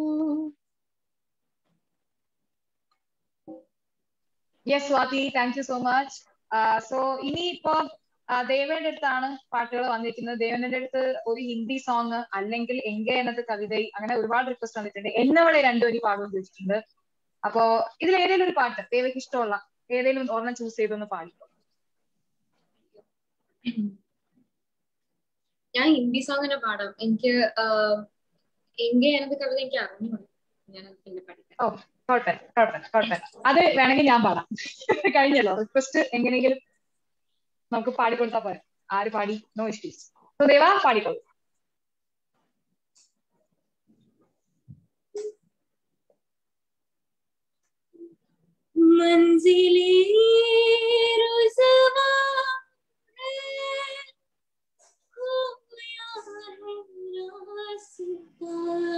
yes Swathi thank you so much so ഇനിയിപ്പോ ദേവന്റെ അടുത്താണ് പാട്ടുകൾ വന്നിരിക്കുന്നത് ദേവന്റെ അടുത്ത് ഒരു ഹിന്ദി സോങ് അല്ലെങ്കിൽ എങ്കെ എന്നത് കവിത അങ്ങനെ ഒരുപാട് റിക്വസ്റ്റ് വന്നിട്ടുണ്ട് എന്നവളെ രണ്ടുപേരും പാടുമെന്ന് ചോദിച്ചിട്ടുണ്ട് അപ്പോ ഇതിൽ ഏതെങ്കിലും ഒരു പാട്ട് ദേവയ്ക്ക് ഇഷ്ടമുള്ള ഏതെങ്കിലും ഒരെണ്ണം ചൂസ് ചെയ്തൊന്ന് പാടിക്കോ ഞാൻ ഹിന്ദി സോങ് തന്നെ പാടാം എനിക്ക് ആഹ്, എങ്കെ എന്നത് കവിത എനിക്ക് അറിഞ്ഞുള്ളൂ ഞാൻ പിന്നെ പഠിക്കാം ഓ കുഴപ്പമില്ല കുഴപ്പമില്ല കുഴപ്പമില്ല അത് വേണമെങ്കിൽ ഞാൻ പാടാം കഴിഞ്ഞല്ലോ റിക്വസ്റ്റ് എങ്ങനെയെങ്കിലും നമുക്ക് പാടിക്കൊടുത്താൽ പോരെ ആര് പാടി നോ ഇഷ്യൂസ് സോ ദേവ പാടിക്കോളൂ मंजिले रुज़वा है, खोया है रास्ता।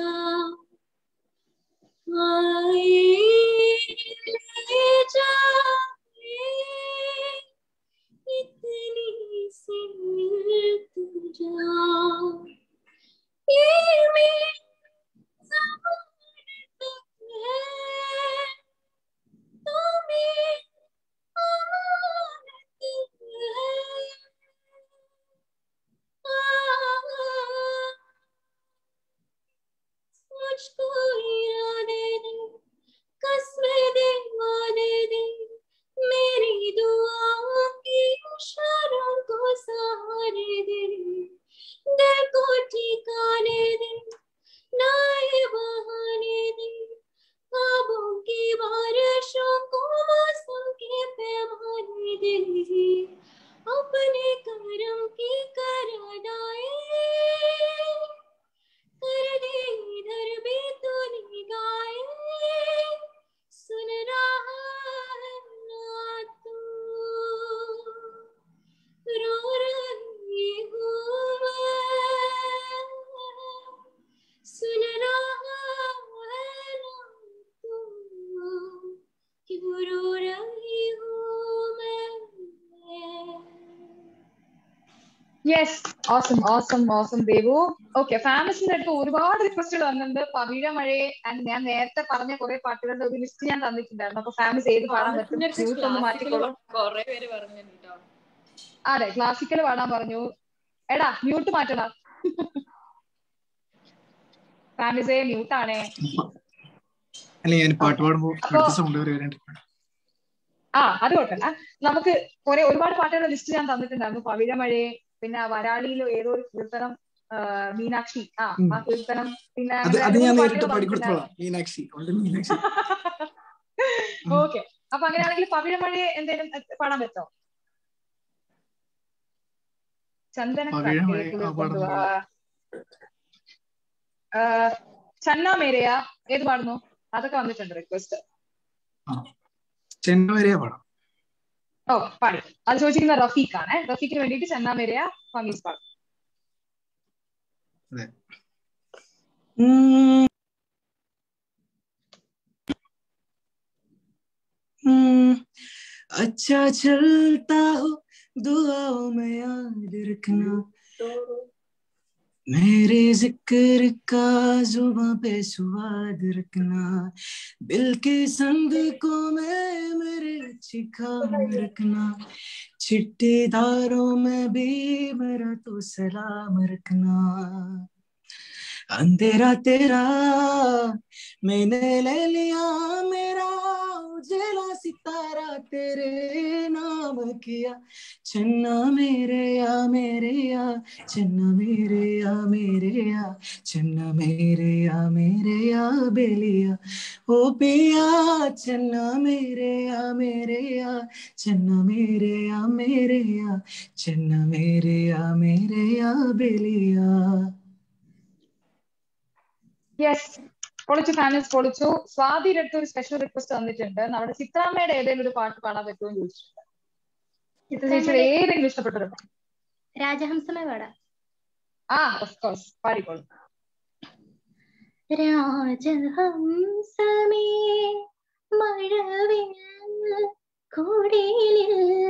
आए ले जाए, इतनी सी इल्तिजा। ये मेरी ज़बान तक है yes awesome awesome awesome Devu okay ഫാമസിന്റെ അടുത്ത് ഒരുപാട് റിക്വസ്റ്റുകൾ വന്നിട്ടുണ്ട് പവിഴ മഴയെ and ഞാൻ നേരത്തെ പറഞ്ഞ കുറെ പാട്ടുകളുടെ ഒരു ലിസ്റ്റ് ഞാൻ തന്നിട്ടുണ്ടായിരുന്നു അപ്പൊ ഫാമസ് ഏത് പാടാൻ പറ്റും മ്യൂട്ട് ഒന്ന് മാറ്റിക്കോളും കൊറേ പേര് പറഞ്ഞു കേട്ടോ അതെ ക്ലാസിക്കൽ പാടാൻ പറഞ്ഞു എടാ മ്യൂട്ട് മാറ്റടാ ഫാമിസേ മ്യൂട്ടാണേ അല്ല ഞാൻ പാട്ട് പാടുമ്പോ അപ്പൊ- അടുത്ത സൗണ്ട് വരാനുണ്ട് ആ അത് കുഴപ്പമില്ല നമുക്ക് കുറെ ഒരുപാട് പാട്ടുകളുടെ ലിസ്റ്റ് ഞാൻ തന്നിട്ടുണ്ടായിരുന്നു പവിഴമഴയെ പിന്നെ വരാളിയിലോ ഏതോ ഒരു കീർത്തനം ആ, മീനാക്ഷി ആ ഉം. ആ കീർത്തനം പിന്നെ അത് അത് ഞാൻ നേരിട്ട് പാട്ടുകൾ പാടിക്കൊടുത്തോളാം മീനാക്ഷി ഉണ്ട് മീനാക്ഷി ഓക്കെ അപ്പൊ അങ്ങനെയാണെങ്കിൽ പവിഴമഴയെ എന്തെങ്കിലും പാടാൻ പറ്റോ ചന്ദന പവിഴമഴയെ, ആ, പാടാം, ചന്ന മേരയ ഏത് പാടുന്നു അതൊക്കെ വന്നിട്ടുണ്ട് റിക്വസ്റ്റ് ചെന്ന വരെയാ പാടാം ഓ പാടി അത് ചോദിച്ചിരിക്കുന്ന റഫീഖ് ആണ് റഫീഖിന് വേണ്ടിയിട്ട് ചന്ന മേരയ ഫമീസ് പാടും അതെ अच्छा चलता हो दुआओं में याद रखना मेरे जिक्र का जुबा पे स्वाद रखना दिल के संग को मैं मेरे अच्छी खाम रखना चिट्ठी धारों में भी मेरा तो सलाम रखना अंधेरा तेरा मैंने ले लिया मेरा उजला सितारा तेरे नाम किया चन्ना मेरे या मेरे या चन्ना मेरे या मेरे या चन्ना मेरे या मेरे या बेलिया ओ पिया चन्ना मेरे या मेरे या चन्ना मेरे या मेरे या चन्ना मेरे या मेरे या बेलिया യെസ് പൊളിച്ചു ഫാമിൽസ് പൊളിച്ചു സ്വാതിയുടെ അടുത്ത് ഒരു സ്പെഷ്യൽ റിക്വസ്റ്റ് വന്നിട്ടുണ്ട് നമ്മുടെ ചിത്രാമ്മയുടെ ഏതെങ്കിലും ഒരു പാട്ട് പാടാൻ പറ്റുമോ എന്ന് ചോദിച്ചിട്ടുണ്ട് ചിത്ര ചേച്ചിയുടെ ഏതെങ്കിലും ഇഷ്ടപ്പെട്ട ഒരു പാട്ട് രാജഹംസമേ പാടാം ആ ഓഫ് കോഴ്സ് പാടിക്കോളൂ രാജഹംസമേ മഴവിൽ കുടിലിൽ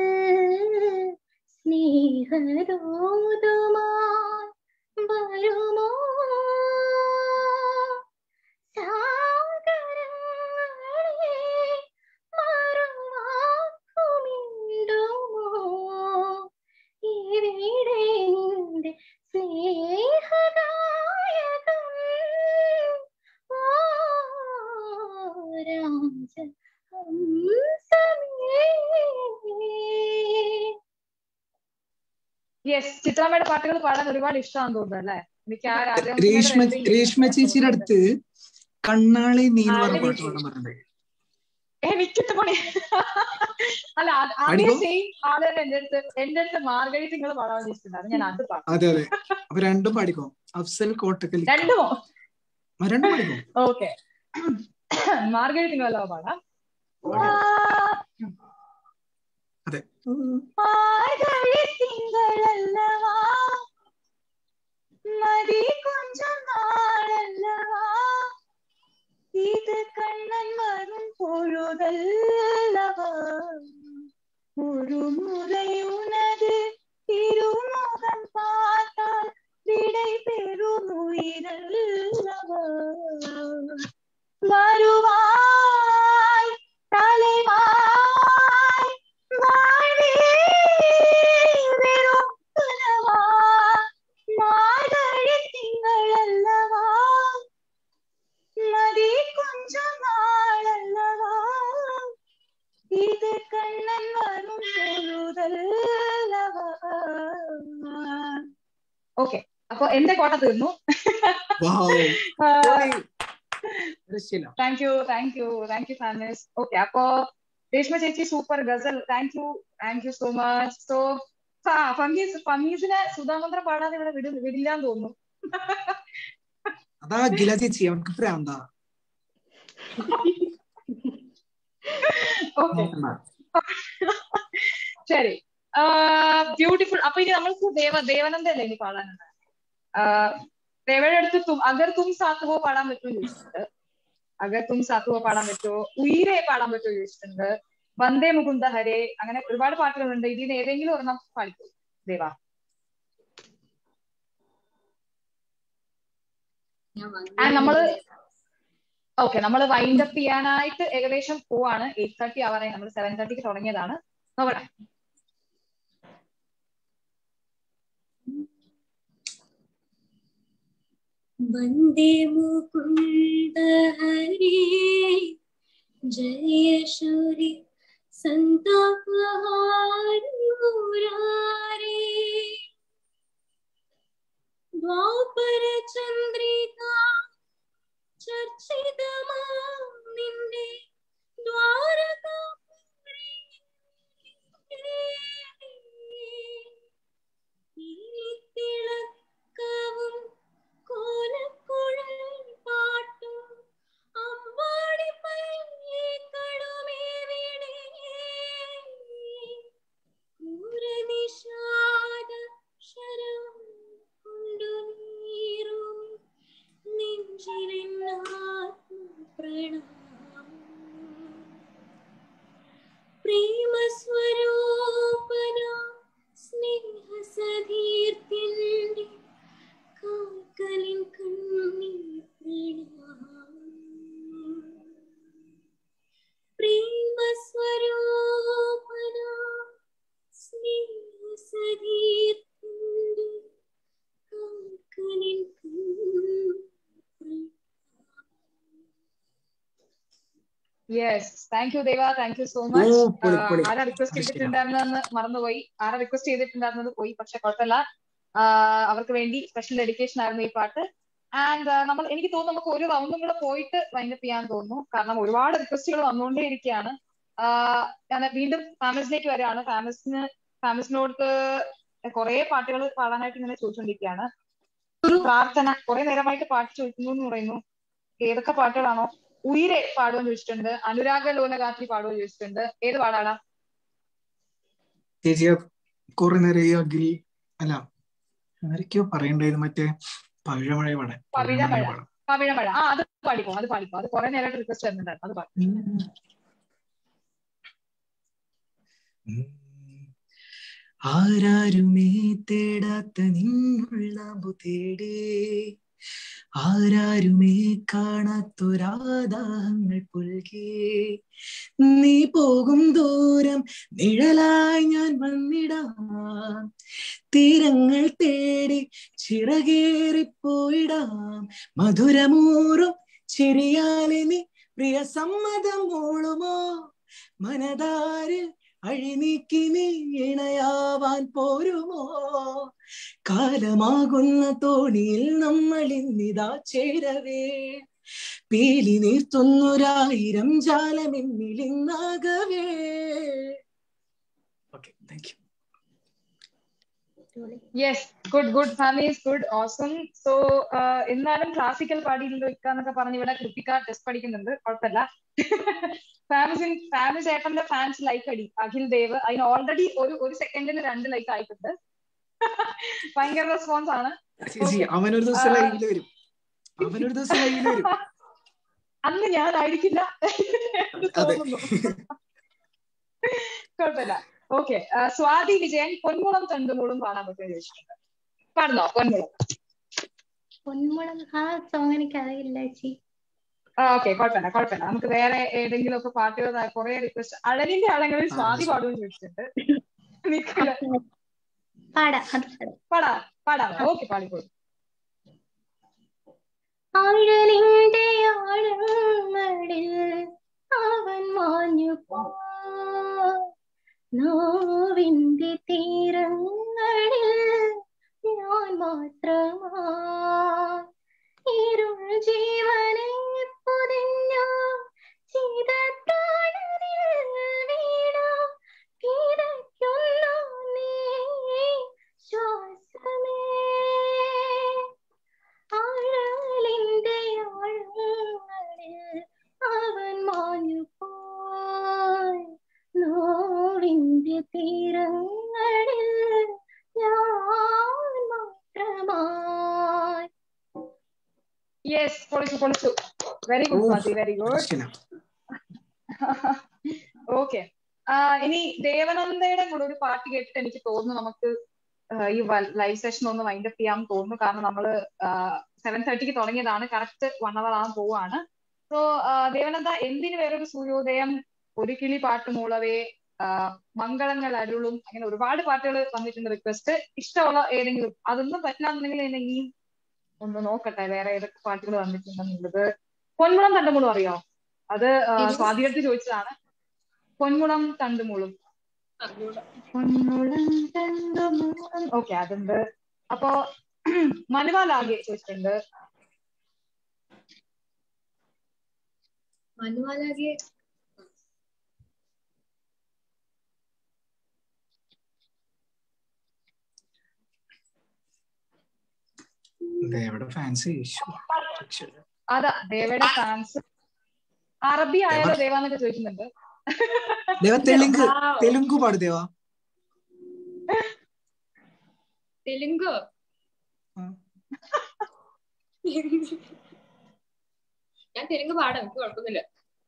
സ്നേഹദൂതുമായി വരുമോ സാഗരങ്ങളെ മറുവാക്കുമിണ്ടുമോ ഇവിടെ എന്റെ സ്നേഹഗായകൻ ഓ രാജഹംസമേ യെസ് ചിത്രാമ്മയുടെ പാട്ടുകൾ പാടാൻ ഒരുപാട് ഇഷ്ടമാണെന്ന് തോന്നുന്നു അല്ലേ എനിക്ക് ആ രേഷ്മ രാജഹംസമേടെ രേഷ്മ ചേച്ചിയുടെ അടുത്ത് കണ്ണാളി നീ എന്ന് പറഞ്ഞ ആരെ പാട്ട് പാടാൻ പറഞ്ഞത് എനിക്കിട്ട് പണി അല്ല അത് അതേ പാടിക്കോ. സെയിം ആള് തന്നെ എന്റെ അടുത്ത് എന്റെ അടുത്ത് മാർഗഴി നിങ്ങൾ പാടാൻ ചോദിച്ചിട്ടുണ്ടായിരുന്നു ഞാൻ അത് പാടും അതെ അതെ അപ്പൊ രണ്ടും പാടിക്കോ അഫ്സൽ കോട്ടക്കൽ രണ്ടുമോ ആ, രണ്ടും പാടിക്കോ ഓക്കെ മാർഗഴി തിങ്കളല്ലോ പാടാം അതെ മാർഗഴി തിങ്കളല്ലവാ മതി കൊഞ്ചം നാളല്ലവാ ഇത് കണ്ണൻ വരും പൊഴുതല്ലവാ ഒരു മുறை உனது திருமுகம் பார்த்தால் விடை பெறும் உயிரல்லவா வருவாய் தலைவாய் வாழ்வே வெறும் கனவா மார்கழி திங்களல்லவா நதி கொஞ்சம் நாளல்லவா இது கண்ணன் வரும் பொழுதல்லவா ഓക്കെ അപ്പൊ എന്റെ കോട്ട തീർന്നു വാവ് രക്ഷയില്ല thank you thank you thank you Fameez okay അപ്പോ രേഷ്മ ചേച്ചി സൂപ്പർ ഗസൽ thank you thank you so much so Fameez ഫമീസിനെ സുധാമന്ത്രം പാടാതെ ഇവിടെ വിട വിടില്ലാന്ന് തോന്നുന്നു അതാ ഗില ചേച്ചി അവർക്ക് പ്രാന്താ ഓക്കെ ശരി ബ്യൂട്ടിഫുൾ അപ്പൊ ഇനി നമ്മൾക്ക് ദേവ ദേവനന്ദ അല്ലേ ഇനി പാടാനുണ്ട് ദേവയുടെ അടുത്ത് തും അഗർ തും സാത്തുവോ പാടാൻ പറ്റുമോ ചോദിച്ചിട്ടുണ്ട് അഗർ തും സാത്തുവോ പാടാൻ പറ്റുമോ ഉയരെ പാടാൻ പറ്റുമോ ചോദിച്ചിട്ടുണ്ട് വന്ദേ മുകുന്ദ ഹരേ അങ്ങനെ ഒരുപാട് പാട്ടുകളുണ്ട് ഇതിന് ഏതെങ്കിലും ഒരെണ്ണം പാടിക്കോ ദേവ ഞാൻ And നമ്മള് വന്നു ഓക്കെ നമ്മൾ വൈൻഡ് അപ്പ് ചെയ്യാനായിട്ട് ഏകദേശം പോവാണ് എയ്റ്റ് തേർട്ടി ആവാറായി നമ്മൾ സെവൻ തേർട്ടിക്ക് തുടങ്ങിയതാണ് നോക്കട്ടെ वन्दे मुकुन्द हरे जय शौरि सन्तापहारि मुरारे द्वापर चन्द्रिका चर्चितमा निन्दे തിളക്കവും കോലക്കുഴൽ പാട്ടും അമ്പാടി പയ്യക്കടുമേവിടെ ക്രൂരനിഷാദ ശരം കൊണ്ടു നീറും നെഞ്ചിലെന്നാത്മ പ്രണാമം പ്രേമസ്വരൂപന സ്നേഹസതീർത്തിൻ്റെ കാൽക്കലിൻ കണ്ണീർ പ്രണാമം പ്രേമസ്വരൂപന സ്നേഹസതീർത്തിൻ്റെ കാൽക്കലിൻ കണ്ണീർ yes thank you Deva thank you so oh much പൊളി പൊളി ആരാ റിക്വസ്റ്റ് അത് ശരിയാ. ചെയ്തിട്ടുണ്ടായിരുന്നെന്ന് മറന്നുപോയി ആരാ റിക്വസ്റ്റ് ചെയ്തിട്ടുണ്ടായിരുന്നത് പോയി പക്ഷെ കുഴപ്പമില്ല ആ, അവർക്ക് വേണ്ടി സ്പെഷ്യൽ ഡെഡിക്കേഷൻ ആയിരുന്നു ഈ പാട്ട് ആൻഡ് നമ്മൾ എനിക്ക് തോന്നുന്നു നമുക്ക് ഒരു റൗണ്ടും കൂടെ പോയിട്ട് വൈൻഡപ്പ് ചെയ്യാൻ തോന്നുന്നു കാരണം ഒരുപാട് റിക്വസ്റ്റുകൾ വന്നുകൊണ്ടേ ഇരിക്കുകയാണ് ആഹ് ഞാൻ വീണ്ടും ഫാമിസിലേക്ക് വരികയാണ് ഫാമിസിന് ഫാമിസിനോട് കുറെ പാട്ടുകൾ പാടാനായിട്ട് ഇങ്ങനെ ചോദിച്ചുകൊണ്ടിരിക്കുകയാണ് ഒരു പ്രാർത്ഥന കുറെ നേരമായിട്ട് പാട്ട് ചോദിക്കുന്നു എന്ന് പറയുന്നു ഏതൊക്കെ പാട്ടുകളാണോ ഉയരെ പാടുമെന്ന് ചോദിച്ചിട്ടുണ്ട് അനുരാഗ ലോലഗാത്രി പാടുമെന്ന് ചോദിച്ചിട്ടുണ്ട് ഏത് പാടാടാ ചേച്ചി കുറെ നേരം ഈ അഖിൽ അല്ല ആരൊക്കെയോ പറയണ്ടായത് മറ്റേ പഴമഴ പട പവിഴമഴ. പവിഴമഴ ആ അത് പാടിക്കോ അത് പാടിക്കോ അത് കുറെ നേരമായിട്ട് റിക്വസ്റ്റ് വരുന്നുണ്ടായിരുന്നു അത് പാടി ആരാരുമേ തേടാത്ത നിന്നുള്ളാമ്പു തേടേ ആരാരുമേ കാണാത്തൊരാദാഹങ്ങൾ പുൽകേ നീ പോകും ദൂരം നിഴലായി ഞാൻ വന്നിടാം തീരങ്ങൾ തേടി ചിറകേറിപ്പോയിടാം മധുരമൂറും ചിരിയാലെ നീ പ്രിയ സമ്മതം മൂളുമോ മനതാരിൽ അഴിനീക്കി നീ ഇണയാവാൻ പോരുമോ കാലമാകുന്ന തോണിയിൽ നമ്മൾ ഇന്നിതാ ചേരവേ പീലി നീർത്തുന്നൊരായിരം ജാലമെന്നിലിന്നാകവേ okay thank you yes good good families good awesome so എന്നാലും ക്ലാസിക്കൽ പാടിയില്ലല്ലോ ഇക്കാന്നൊക്കെ പറഞ്ഞ് ഇവിടെ കൃതിക ടെസ്റ്റ് പഠിക്കുന്നുണ്ട് കുഴപ്പമില്ല ഫാമിസി ഫാമിലി ചേട്ടന്റെ ഫാൻസ് ലൈക്ക് അടി അഖിൽ ദേവ് അതിന് ഓൾറെഡി ഒരു ഒരു സെക്കൻഡിന് രണ്ട് ലൈക്ക് ആയിട്ടുണ്ട് ഭയങ്കര റെസ്പോൺസ് ആണ് ചേച്ചി അവനൊരു ദിവസം ലൈവില് വരും അവനൊരു ദിവസം ലൈവില് വരും അന്ന് ഞാനായിരിക്കില്ല എന്ന് അതെ തോന്നുന്നു കുഴപ്പമില്ല ഓക്കെ സ്വാതി വിജയൻ പൊന്മുളം തണ്ടുമുളും പാടാൻ പറ്റുമോ ചോദിച്ചിട്ടുണ്ട് പാടുന്നോ പൊന്മുളം പൊന്മുളം ആ സോങ് എനിക്ക് അറിയില്ല ചേച്ചി ഓക്കെ കുഴപ്പമില്ല കുഴപ്പമില്ല നമുക്ക് വേറെ ഏതെങ്കിലും ഒക്കെ പാട്ടുകൾ കുറെ റിക്വസ്റ്റ് അഴലിന്റെ ആളെങ്കിലും സ്വാതി പാടുമെന്ന് ചോദിച്ചിട്ടുണ്ട് നിക്കില്ല പാടാം അത് പാടാം പാടാ പാടാ ഓക്കെ പാടിക്കോളൂ ആഴലിന്റെ ആഴങ്ങളിൽ അവൻ മാഞ്ഞു പോ നോവിന്റെ തീരങ്ങളിൽ ഞാൻ മാത്രമാ ഇരുൾ ജീവനെ പൊതിഞ്ഞ ചിതത്താഴലിൽ വീണ കിടക്കുന്നു നീ ശ്വാസമേ ആഴലിന്റെ ആഴങ്ങളിൽ അവൻ മാഞ്ഞു പോയി നോവിന്റെ തീരങ്ങളിൽ ഞാൻ മാത്രമായി യെസ് പൊളിച്ചു പൊളിച്ചു very good Swathi very good പ്രശ്നമില്ല. ഓക്കെ ഇനി ദേവനന്ദയുടെ കൂടെ ഒരു പാട്ട് കേട്ടിട്ട് എനിക്ക് തോന്നുന്നു നമുക്ക് ഈ ലൈവ് സെഷൻ ഒന്ന് വൈൻഡ് അപ്പ് ചെയ്യാൻ തോന്നുന്നു കാരണം നമ്മള് സെവൻ തേർട്ടിക്ക് തുടങ്ങിയതാണ് കറക്റ്റ് വൺ അവർ ആവാൻ പോവാണ് സോ ദേവനന്ദ എന്തിന് വേറൊരു സൂര്യോദയം ഒരു കിളി പാട്ട് മൂളവേ മംഗളങ്ങൾ അരുളും അങ്ങനെ ഒരുപാട് പാട്ടുകൾ വന്നിട്ടുണ്ട് റിക്വസ്റ്റ് ഇഷ്ടമുള്ള ഏതെങ്കിലും അതൊന്നും പറ്റില്ലാന്നുണ്ടെങ്കിൽ എന്നെ ഈ ഒന്ന് നോക്കട്ടെ വേറെ ഏതൊക്കെ പാട്ടുകൾ വന്നിട്ടുണ്ടെന്നുള്ളത് പൊന്മുളം തണ്ടുമുളും അറിയോ അത് സ്വാതികൾക്ക് ചോദിച്ചതാണ് പൊന്മുളം തണ്ടുമുളും പൊന്മുളം തണ്ടുമുളം ഓക്കെ അതുണ്ട് അപ്പോ മനുവാലാകെ ചോദിച്ചിട്ടുണ്ട് മനുവാലാകെ ദേവയുടെ ഫാൻസ് അതാ ദേവയുടെ ഫാൻസ് അറബി ആയാലോ ദേവാന്നൊക്കെ ചോദിക്കുന്നുണ്ട് ദേവ തെലുങ്ക് തെലുങ്ക് പാട് ദേവ തെലുങ്ക് ഞാൻ തെലുങ്ക് പാടാം എനിക്ക് കുഴപ്പമൊന്നുമില്ല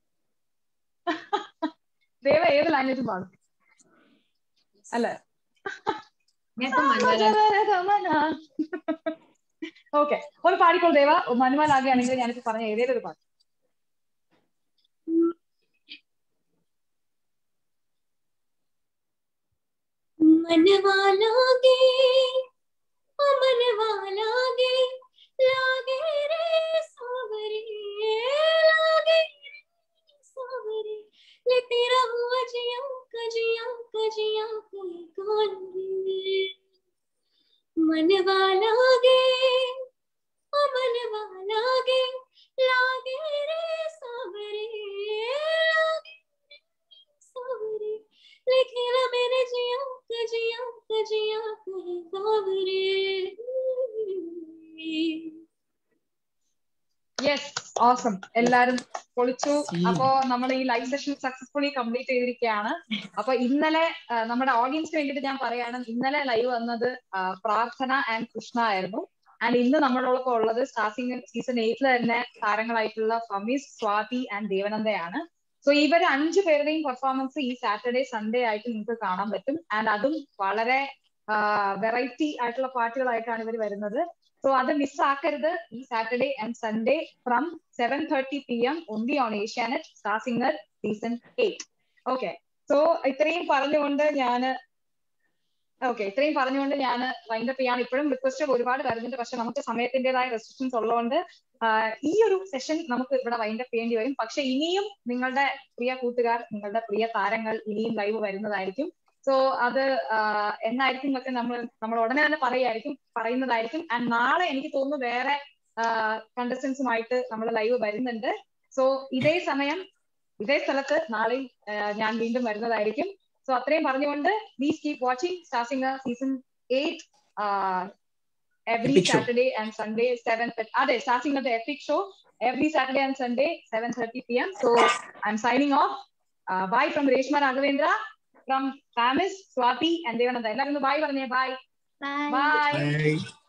ദേവ ഏത് ലാംഗ്വേജും പാടും അല്ലേ ഓക്കെ ഒന്ന് പാടിക്കോൾ ദേവ മനുമാലാകെയാണെങ്കിൽ ഞാനിപ്പോ പറഞ്ഞ ഏതേലും ഒരു പാട്ട് मनवालागे मनवालागे लागे रे सावरे लागे सावरे ले तेरा हुआ जिया कजिया कजिया कोई कौन मनवालागे मनवालागे लागे रे सावरे लागे सावरे लिखेला मेरे जिया कजिया कजिया कहे सावरे യെസ് ഓസം എല്ലാരും പൊളിച്ചു അപ്പോ നമ്മൾ ഈ ലൈവ് സെഷൻ സക്സസ്ഫുള്ളി കംപ്ലീറ്റ് ചെയ്തിരിക്കുകയാണ് അപ്പൊ ഇന്നലെ നമ്മുടെ ഓഡിയൻസിന് വേണ്ടിയിട്ട് ഞാൻ പറയാണ് ഇന്നലെ ലൈവ് വന്നത് പ്രാർത്ഥന ആൻഡ് കൃഷ്ണ ആയിരുന്നു ആൻഡ് ഇന്ന് നമ്മളോടൊപ്പം ഉള്ളത് സ്റ്റാർട്ടിംഗ് സീസൺ എയ്റ്റിൽ തന്നെ താരങ്ങളായിട്ടുള്ള ഫമീസ് സ്വാതി ആൻഡ് ദേവനന്ദയാണ് സോ ഇവർ അഞ്ചു പേരുടെയും പെർഫോമൻസ് ഈ സാറ്റർഡേ സൺഡേ ആയിട്ട് നിങ്ങൾക്ക് കാണാൻ പറ്റും ആൻഡ് അതും വളരെ വെറൈറ്റി ആയിട്ടുള്ള പാട്ടുകളായിട്ടാണ് ഇവർ വരുന്നത് സോ അത് മിസ്സാക്കരുത് ഈ Saturday and Sunday from seven thirty P M ഒന്തി on Asianet star singer season eight okay so ഇത്രയും പറഞ്ഞുകൊണ്ട് ഞാൻ ഓക്കെ ഇത്രയും പറഞ്ഞുകൊണ്ട് ഞാൻ വൈൻഡപ്പ് ചെയ്യാൻ ഇപ്പോഴും റിക്വസ്റ്റ് ഒരുപാട് വരുന്നുണ്ട് പക്ഷെ നമുക്ക് സമയത്തിന്റേതായ റെസ്ട്രിക്ഷൻസ് ഉള്ളതുകൊണ്ട് ഈ ഒരു സെഷൻ നമുക്ക് ഇവിടെ വൈൻഡപ്പ് ചെയ്യേണ്ടി വരും പക്ഷെ ഇനിയും നിങ്ങളുടെ പ്രിയ കൂട്ടുകാർ നിങ്ങളുടെ പ്രിയ താരങ്ങൾ ഇനിയും ലൈവ് വരുന്നതായിരിക്കും സോ അത് എന്നായിരിക്കും എന്നൊക്കെ നമ്മൾ നമ്മൾ ഉടനെ തന്നെ പറയായിരിക്കും പറയുന്നതായിരിക്കും ആൻഡ് നാളെ എനിക്ക് തോന്നുന്നു വേറെ കണ്ടസ്റ്റൻസുമായിട്ട് നമ്മൾ ലൈവ് വരുന്നുണ്ട് സോ ഇതേ സമയം ഇതേ സ്ഥലത്ത് നാളെയും ഞാൻ വീണ്ടും വരുന്നതായിരിക്കും സോ അത്രയും പറഞ്ഞുകൊണ്ട് please keep watching star singer season eight every Saturday and Sunday seven അതെ സ്റ്റാർ സിംഗറുടെ epic show every Saturday and Sunday seven thirty P M so I'm signing off bye from Reshma Raghavendra from Fameez Swathi and Devananda എല്ലാവരും bye പറഞ്ഞേ bye bye